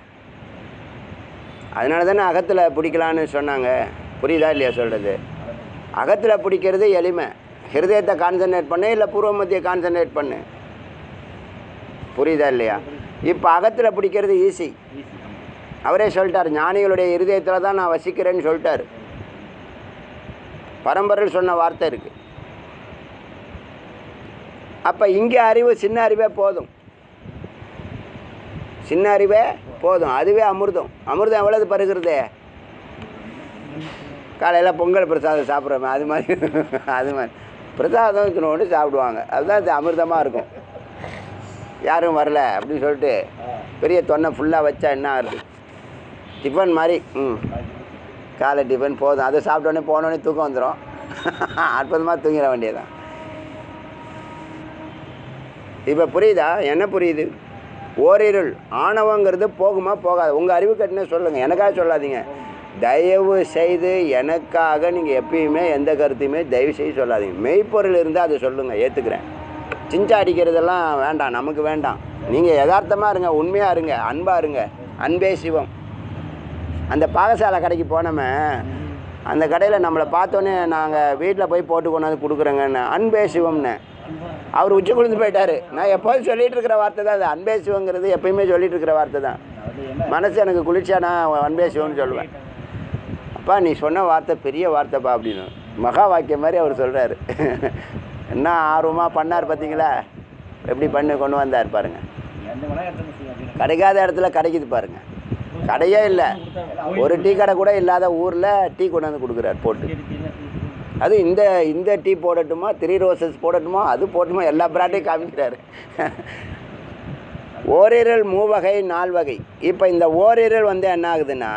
அதனால தானே அகத்தில் பிடிக்கலான்னு சொன்னாங்க புரியுதா இல்லையா சொல்கிறது அகத்தில் பிடிக்கிறது எளிமை ஹிருதயத்தை கான்சன்ட்ரேட் பண்ணு இல்லை பூர்வ மத்திய கான்சன்ட்ரேட் பண்ணு புரியுதா இல்லையா இப்போ அகத்தில் பிடிக்கிறது ஈஸி அவரே சொல்லிட்டார் ஞானிகளுடைய இருதயத்தில் தான் நான் வசிக்கிறேன்னு சொல்லிட்டார் பரம்பரையில் சொன்ன வார்த்தை இருக்குது அப்போ இங்கே அறிவு சின்ன அறிவே போதும் சின்ன அறிவே போதும் அதுவே அமிர்தம் அமிர்தம் எவ்வளவு பருகிறது காலையில் பொங்கல் பிரசாதம் சாப்பிட்றோமே அது மாதிரி அது மாதிரி பிரசாதம் இத்தினோண்டு சாப்பிடுவாங்க அதுதான் இது அமிர்தமாக இருக்கும் யாரும் வரல அப்படின்னு சொல்லிட்டு பெரிய தொன்னை ஃபுல்லாக வச்சா என்ன ஆகுது டிஃபன் மாதிரி ம் காலை டிஃபன் போதும் அதை சாப்பிட்டோன்னே போனோடனே தூக்கம் வந்துடும் அற்புதமாக தூங்கிட வேண்டியதுதான் இப்போ புரியுதா என்ன புரியுது ஓரிருள் ஆணவங்கிறது போகுமா போகாது உங்கள் அறிவு கட்டினே சொல்லுங்கள் எனக்காக சொல்லாதீங்க தயவு செய்து எனக்காக நீங்கள் எப்பயுமே எந்த கருத்தையுமே தயவு செய்து சொல்லாதீங்க மெய்ப்பொருள் இருந்தால் அதை சொல்லுங்கள் ஏற்றுக்கிறேன் சிஞ்சா அடிக்கிறதெல்லாம் வேண்டாம் நமக்கு வேண்டாம் நீங்கள் யதார்த்தமாக இருங்க உண்மையாக இருங்க அன்பாக இருங்க அன்பே சிவம் அந்த பாகசாலை கடைக்கு போனோமே அந்த கடையில் நம்மளை பார்த்தோன்னே நாங்கள் வீட்டில் போய் போட்டு கொண்டாந்து கொடுக்குறோங்கன்னு அன்பே சிவம்னு அவர் உச்சி குளிந்து போயிட்டாரு நான் எப்போதும் சொல்லிட்டு இருக்கிற வார்த்தை தான் அது அன்பே சிவங்கிறது எப்பயுமே சொல்லிட்டு இருக்கிற வார்த்தை தான் மனசு எனக்கு குளிர்ச்சியா நான் அன்பே சிவம்னு சொல்லுவேன் அப்பா நீ சொன்ன வார்த்தை பெரிய வார்த்தைப்பா அப்படின்னு மகா வாக்கியம் மாதிரி அவர் சொல்கிறாரு என்ன ஆர்வமாக பண்ணார் பார்த்தீங்களா எப்படி பண்ணி கொண்டு வந்தார் பாருங்க கிடைக்காத இடத்துல கிடைக்குது பாருங்க கடையே இல்லை ஒரு டீ கடை கூட இல்லாத ஊரில் டீ கொண்டு வந்து கொடுக்குறாரு போட்டு அது இந்த இந்த டீ போடட்டுமா த்ரீ ரோசஸ் போடட்டுமா அது போட்டுமா எல்லா பிராண்டையும் காமிக்கிறாரு ஓரிரல் மூவகை நால்வகை இப்போ இந்த ஓரிரல் வந்து என்ன ஆகுதுன்னா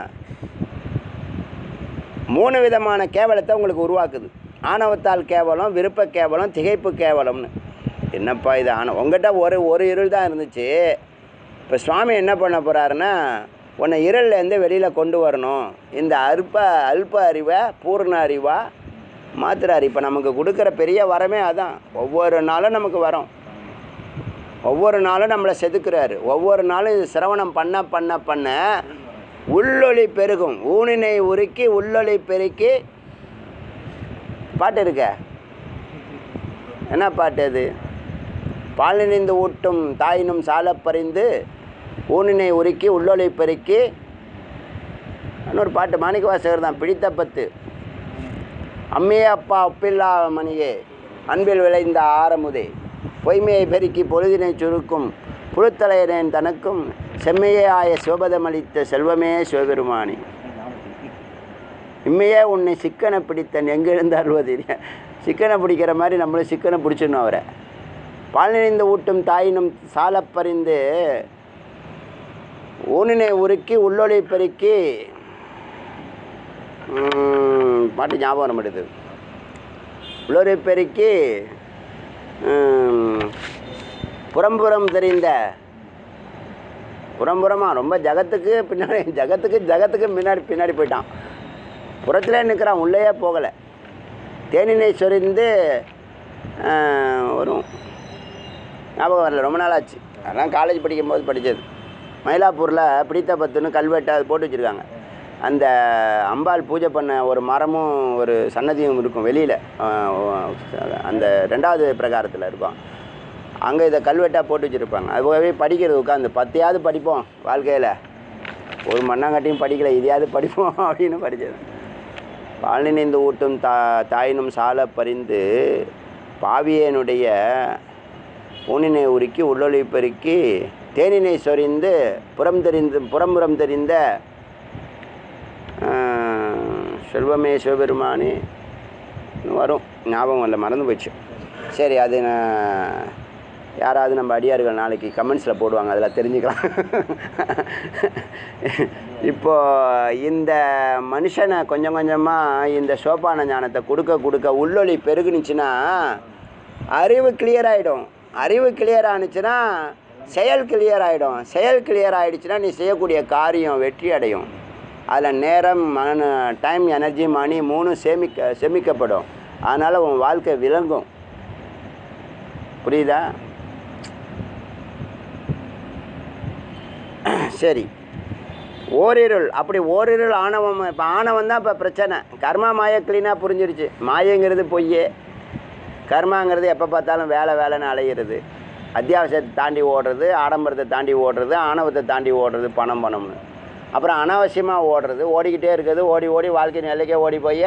மூணு விதமான கேவலத்தை உங்களுக்கு உருவாக்குது ஆணவத்தால் கேவலம் விருப்ப கேவலம் திகைப்பு கேவலம்னு என்னப்பா இது ஆணவம் உங்கள்கிட்ட ஒரு ஒரு இருள் தான் இருந்துச்சு இப்போ சுவாமி என்ன பண்ண போகிறாருன்னா உன்னை இருள்லேருந்து வெளியில் கொண்டு வரணும் இந்த அல்ப அல்ப அறிவை பூர்ண அறிவா மாத்துறாரு இப்போ நமக்கு கொடுக்குற பெரிய வரமே அதான் ஒவ்வொரு நாளும் நமக்கு வரோம் ஒவ்வொரு நாளும் நம்மளை செதுக்குறாரு ஒவ்வொரு நாளும் இது சிரவணம் பண்ண பண்ண பண்ண உள்ளொளி பெருகும் ஊனினை உருக்கி உள்ளொளி பெருக்கி பாட்டு இருக்க என்ன பாட்டு அது பால் நினைந்து ஊட்டும் தாயினும் சாலப் பறிந்து ஊனினை உருக்கி உள்ளொளி பெருக்கி இன்னொரு பாட்டு மாணிக்கவாசகர் தான் பிடித்த பத்து அம்மையே அப்பா ஒப்பில்லா மணியே அன்பில் விளைந்த ஆரமுதே பொய்மையை பெருக்கி பொழுதினை சுருக்கும் புழுத்தலையனேன் தனக்கும் செம்மையே ஆய சிவபதமளித்த செல்வமே சிவபெருமானி இம்மையே உன்னை சிக்கனை பிடித்தன் எங்கிருந்து அருவது சிக்கனை பிடிக்கிற மாதிரி நம்மளும் சிக்கனை பிடிச்சிடணும் அவரை பால் நினைந்து ஊட்டும் தாயினும் சாலப் பறிந்து ஊனினை உருக்கி உள்ளொளி பெருக்கி ம், பாட்டு ஞாபகம் வர மாட்டேது உள்ளொளி பெருக்கி ம், புறம்புறம் தெரிந்த புறம்புறமா ரொம்ப ஜகத்துக்கு பின்னாடி ஜகத்துக்கு ஜகத்துக்கு முன்னாடி பின்னாடி போயிட்டான் புறத்திலே நிற்கிறான் உள்ளேயே போகலை தேனினை சொரிந்து ஆஹ், வரும் ஞாபகம் வரல ரொம்ப நாள் ஆச்சு அதெல்லாம் காலேஜ் படிக்கும்போது படித்தது மயிலாப்பூரில் பிடித்த பத்துன்னு கல்வெட்டு அது போட்டு வச்சுருக்காங்க அந்த அம்பாள் பூஜை பண்ண ஒரு மரமும் ஒரு சன்னதியும் இருக்கும் வெளியில் அந்த ரெண்டாவது பிரகாரத்தில் இருக்கும் அங்கே இதை கல்வெட்டாக போட்டு வச்சுருப்பாங்க அது போகவே படிக்கிறது உட்காந்து பத்தையாவது படிப்போம் வாழ்க்கையில் ஒரு மண்ணாங்கட்டியும் படிக்கல இதையாவது படிப்போம் அப்படின்னு படித்தது பால் நினைந்து ஊட்டும் தா தாயினும் சால பறிந்து பாவியனுடைய ஊனினை உருக்கி உள்ளொளி பெருக்கி தேனினை சொரிந்து புறம் தெரிந்து புறம்புறம் தெரிந்த ஆஹ், செல்வமே சிவபெருமானே இன்னும் வரும் ஞாபகம் இல்லை மறந்து போயிடுச்சு சரி அது நான் யாராவது நம்ம அடியார்கள் நாளைக்கு கமெண்ட்ஸில் போடுவாங்க அதில் தெரிஞ்சுக்கலாம் இப்போ இந்த மனுஷனை கொஞ்சம் கொஞ்சமாக இந்த சோபான ஞானத்தை கொடுக்க கொடுக்க உள்ளொளி பெருகுனுச்சுன்னா அறிவு கிளியர் ஆகிடும் அறிவு கிளியர் ஆனுச்சுன்னா செயல் கிளியர் ஆகிடும் செயல் கிளியர் ஆகிடுச்சுன்னா நீ செய்யக்கூடிய காரியம் வெற்றி அடையும் அதில் நேரம் மன டைம் எனர்ஜி மணி மூணும் சேமிக்க சேமிக்கப்படும் அதனால் உன் வாழ்க்கை விளங்கும் புரியுதா சரி ஓரிருள் அப்படி ஓரிருள் ஆணவம் இப்போ ஆணவம் தான் இப்போ பிரச்சனை கர்மா மாய க்ளீனாக புரிஞ்சிருச்சு மாயங்கிறது பொய்யே கர்மாங்கிறது எப்போ பார்த்தாலும் வேலை வேலைன்னு அலையிறது அத்தியாவசியத்தை தாண்டி ஓடுறது ஆடம்பரத்தை தாண்டி ஓடுறது ஆணவத்தை தாண்டி ஓடுறது பணம் பணம்னு அப்புறம் அனாவசியமாக ஓடுறது ஓடிக்கிட்டே இருக்குது ஓடி ஓடி வாழ்க்கை நிலைக்கே ஓடி போய்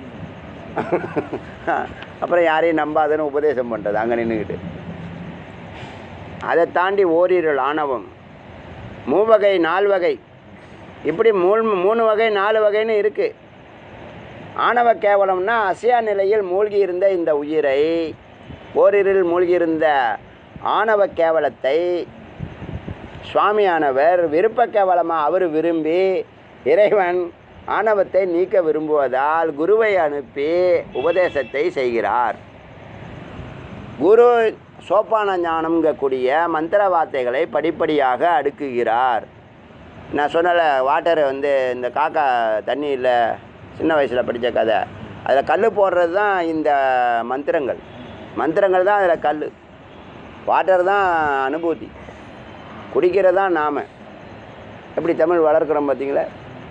அப்புறம் யாரையும் நம்பாதுன்னு உபதேசம் பண்ணுறது அங்கே நின்றுக்கிட்டு அதை தாண்டி ஓரிருள் ஆணவம் மூவகை நால்வகை இப்படி மூணு மூணு வகை நாலு வகைன்னு இருக்குது ஆணவ கேவலம்னா அசையா நிலையில் மூழ்கி இருந்த இந்த உயிரை ஓரிரில் மூழ்கி இருந்த ஆணவ கேவலத்தை சுவாமியானவர் விருப்ப கேவலமாக அவர் விரும்பி இறைவன் ஆணவத்தை நீக்க விரும்புவதால் குருவை அனுப்பி உபதேசத்தை செய்கிறார் குரு சோப்பான ஞானம்ங்கக்கூடிய மந்திர வார்த்தைகளை படிப்படியாக அடுக்குகிறார் நான் சொன்னல வாட்டர் வந்து இந்த காக்கா தண்ணியில் சின்ன வயசில் படித்த கதை அதில் கல் போடுறது தான் இந்த மந்திரங்கள் மந்திரங்கள் தான் அதில் கல் வாட்டர் தான் அனுபூதி குடிக்கிறது தான் நாம எப்படி தமிழ் வளர்க்குறோம் பார்த்தீங்களா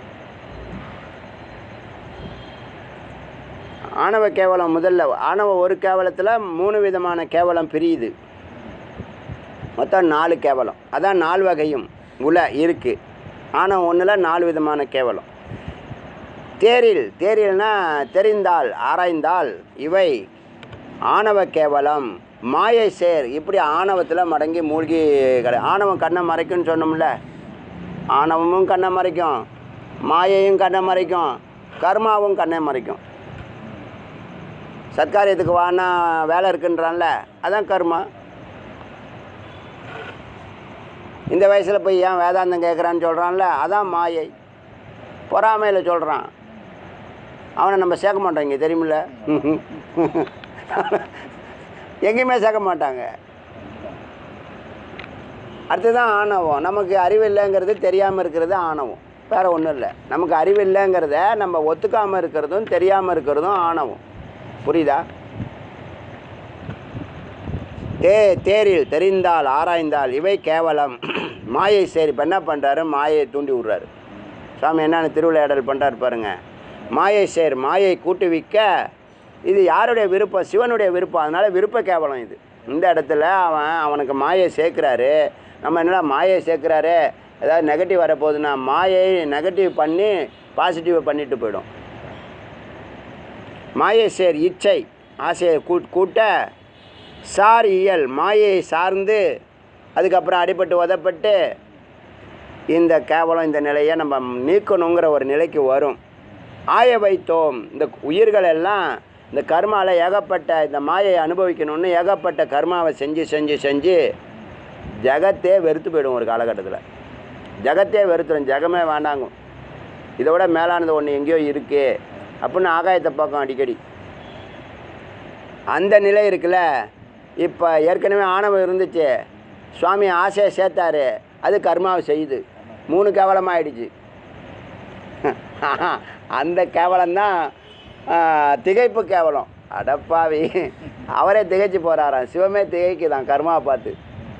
ஆணவ கேவலம் முதல்ல ஆணவ ஒரு கேவலத்தில் மூணு விதமான கேவலம் பிரியுது மொத்தம் நாலு கேவலம் அதான் நாலு வகையும் உல இருக்குது ஆணவம் ஒன்றில் நாலு விதமான கேவலம் தேரில் தேரில்னா தெரிந்தால் ஆராய்ந்தால் இவை ஆணவ கேவலம் மாயை சேர் இப்படி ஆணவத்தில் மடங்கி மூழ்கி கிட ஆணவம் கண்ணை மறைக்கும்னு சொன்னோம்ல ஆணவமும் கண்ணை மறைக்கும் மாயையும் கண்ணை மறைக்கும் கர்மாவும் கண்ணை மறைக்கும் சத்காரியத்துக்கு வானா வேலை இருக்குன்றான்ல அதான் கர்மா இந்த வயசில் போய் ஏன் வேதாந்தம் கேட்குறான்னு சொல்கிறான்ல அதான் மாயை பொறாமையில் சொல்கிறான் அவனை நம்ம சேர்க்க மாட்டோம் இங்கே தெரியுமில்ல எங்கேயுமே சேர்க்க மாட்டாங்க அடுத்ததான் ஆணவம் நமக்கு அறிவு இல்லைங்கிறது தெரியாமல் இருக்கிறது ஆணவம் வேறு ஒன்றும் இல்லை நமக்கு அறிவு இல்லைங்கிறத நம்ம ஒத்துக்காமல் இருக்கிறதும் தெரியாமல் இருக்கிறதும் ஆணவம் புரியுதா தே தேரில் தெரிந்தால் ஆராய்ந்தால் இவை கேவலம் மாயை சரி இப்போ என்ன பண்ணுறாரு மாயை தூண்டி விட்றாரு சாமி என்னென்ன திருவிளையாடல் பண்ணுறாரு பாருங்க மாயை சேர் மாயை கூட்டுவிக்க இது யாருடைய விருப்பம் சிவனுடைய விருப்பம் அதனால் விருப்ப கேவலம் இது இந்த இடத்துல அவன் அவனுக்கு மாயை சேர்க்குறாரு நம்ம என்னடா மாயை சேர்க்குறாரு ஏதாவது நெகட்டிவ் வரப்போகுதுன்னா மாயை நெகட்டிவ் பண்ணி பாசிட்டிவை பண்ணிட்டு போயிடும் மாயை சேர் இச்சை ஆசையை கூட் கூட்ட சார் இயல் மாயை சார்ந்து அதுக்கப்புறம் அடிபட்டு உதப்பட்டு இந்த கேவலம் இந்த நிலையை நம்ம நீக்கணுங்கிற ஒரு நிலைக்கு வரும் ஆய வைத்தோம் இந்த உயிர்கள் எல்லாம் இந்த கர்மால ஏகப்பட்ட இந்த மாயை அனுபவிக்கணும்னு ஏகப்பட்ட கர்மாவை செஞ்சு செஞ்சு செஞ்சு ஜகத்தே வெறுத்து போயிடும் ஒரு காலகட்டத்தில் ஜகத்தே வெறுத்துடும் ஜகமே வேண்டாங்கும் இதை விட மேலானது ஒன்று எங்கேயோ இருக்கு அப்படின்னு ஆகாயத்தை பார்க்கும் அடிக்கடி அந்த நிலை இருக்குல்ல இப்போ ஏற்கனவே ஆணவம் இருந்துச்சு சுவாமி ஆசையை சேர்த்தாரு அது கர்மாவை செய்யுது மூணு கேவலமாயிடுச்சு அந்த கேவலம்தான் திகைப்பு கேவலம் அடப்பாவி அவரே திகைச்சு போகிறாராம் சிவமே திகைக்குதான் கர்மாவை பார்த்து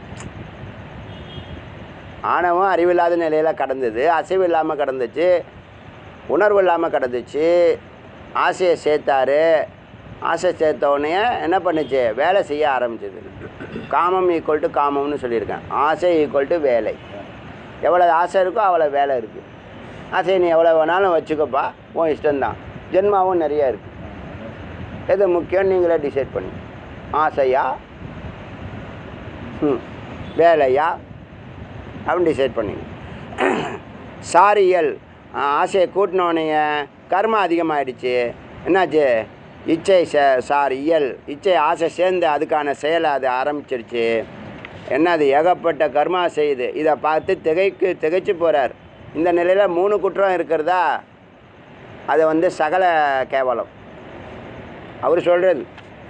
ஆணவம் அறிவில்லாத நிலையில் கடந்தது அசைவு இல்லாமல் கடந்துச்சு உணர்வு இல்லாமல் கடந்துச்சு ஆசையை சேர்த்தாரு ஆசை சேர்த்த உடனே என்ன பண்ணுச்சு வேலை செய்ய ஆரம்பிச்சது காமம் ஈக்குவல் டு காமம்னு சொல்லியிருக்கேன் ஆசை ஈக்குவல் டு வேலை எவ்வளோ ஆசை இருக்கோ அவ்வளோ வேலை இருக்குது ஆசையை நீ எவ்வளோ வேணாலும் வச்சுக்கப்பா உன் இஷ்டம்தான் ஜென்மாவும் நிறைய இருக்குது எது முக்கியம் நீங்களே டிசைட் பண்ணி ஆசையா ம் வேலையா அப்படின்னு டிசைட் பண்ணிங்க சாரியல் ஆசையை கூட்டினோடனே கர்மம் அதிகமாகிடுச்சு என்னாச்சு இச்சை ச சார் இயல் இச்சை ஆசை சேர்ந்து அதுக்கான செயலை அது ஆரம்பிச்சிருச்சு என்ன அது ஏகப்பட்ட கர்மா செய்யுது இதை பார்த்து திகைக்கு திகைச்சு போகிறார் இந்த நிலையில் மூணு குற்றம் இருக்கிறதா அது வந்து சகல கேவலம் அவர் சொல்கிறது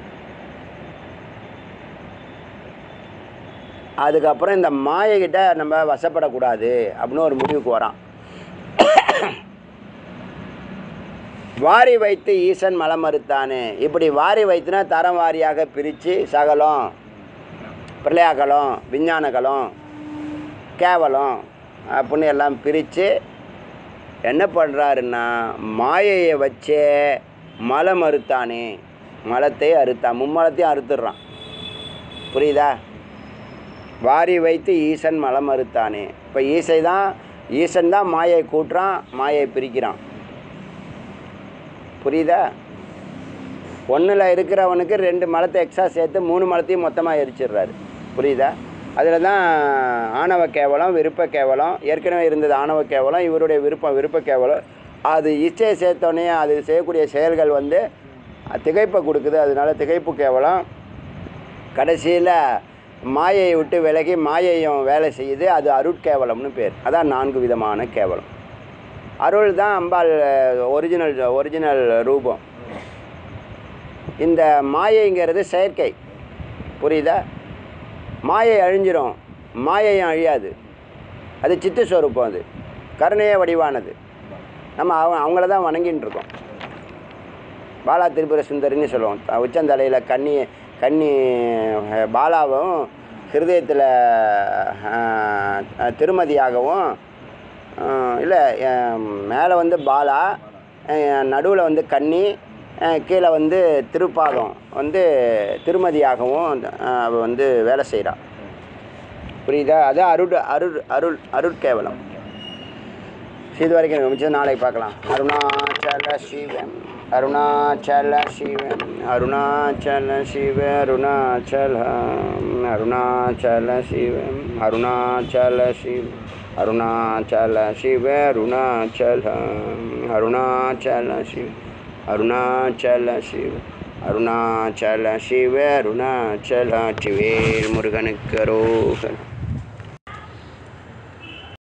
அதுக்கப்புறம் இந்த மாயைகிட்ட நம்ம வசப்படக்கூடாது அப்படின்னு ஒரு முடிவுக்கு வரான் வாரி வைத்து ஈசன் மலம் மறுத்தானே இப்படி வாரி வைத்துனா தரம் வாரியாக பிரித்து சகலம் பிரளயாகலம் விஞ்ஞானகலம் கேவலம் அப்படின்னு எல்லாம் பிரித்து என்ன பண்ணுறாருன்னா மாயையை வச்சே மலம் அறுத்தானே மலத்தை அறுத்தான் மும்மலத்தையும் அறுத்துடுறான் புரியுதா வாரி வைத்து ஈசன் மலம் மறுத்தானே இப்போ ஈசை தான் ஈசன் தான் மாயை கூட்டுறான் மாயை பிரிக்கிறான் புரியுதா ஒன்றில் இருக்கிறவனுக்கு ரெண்டு மலத்தை எக்ஸ்ட்ரா சேர்த்து மூணு மலத்தையும் மொத்தமாக எரிச்சிடுறாரு புரியுதா அதில் தான் ஆணவ கேவலம் விருப்ப கேவலம் ஏற்கனவே இருந்தது ஆணவ கேவலம் இவருடைய விருப்பம் விருப்ப கேவலம் அது இச்சையை சேர்த்தோடனே அது செய்யக்கூடிய செயல்கள் வந்து திகைப்பை கொடுக்குது அதனால திகைப்பு கேவலம் கடைசியில் மாயையை விட்டு விலகி மாயையும் வேலை செய்யுது அது அருட்கேவலம்னு பேர் அதான் நான்கு விதமான கேவலம் அருள் தான் அம்பாள் ஒரிஜினல் ஒரிஜினல் ரூபம் இந்த மாயைங்கிறது செயற்கை புரியுதா மாயை அழிஞ்சிரும் மாயையும் அழியாது அது சித்து ஸ்வரூபம் அது கருணைய வடிவானது நம்ம அவ அவங்கள தான் வணங்கின்னு இருக்கோம் பாலா திரிபுர சுந்தரின்னு சொல்லுவோம் த- உச்சந்தலையில் கன்னி கன்னி அஹ், பாலாவும் ஹிருதயத்தில் திருமதியாகவும் இல்லை மேலே வந்து பாலா நடுவில் வந்து கன்னி அஹ், கீழே வந்து திருப்பாதம் வந்து திருமதியாகவும் அஹ், அவ வந்து வேலை செய்கிறா புரியுதா அது அருள் அருள் அருள் அருட்கேவலம் இது வரைக்கும் எனக்கு மிச்சம் நாளைக்கு பார்க்கலாம் அருணாச்சல சிவன் அருணாச்சல சிவன் அருணாச்சல சிவ அருணாச்சல அருணாச்சல சிவன் அருணாச்சல சிவ அருணாச்சல சிவ அருணாச்சல அருணாச்சல சிவ அருணாச்சல சிவ அருணாச்சல சிவ அருணாச்சல சிவேல் முருகனுக்கு ரோகன்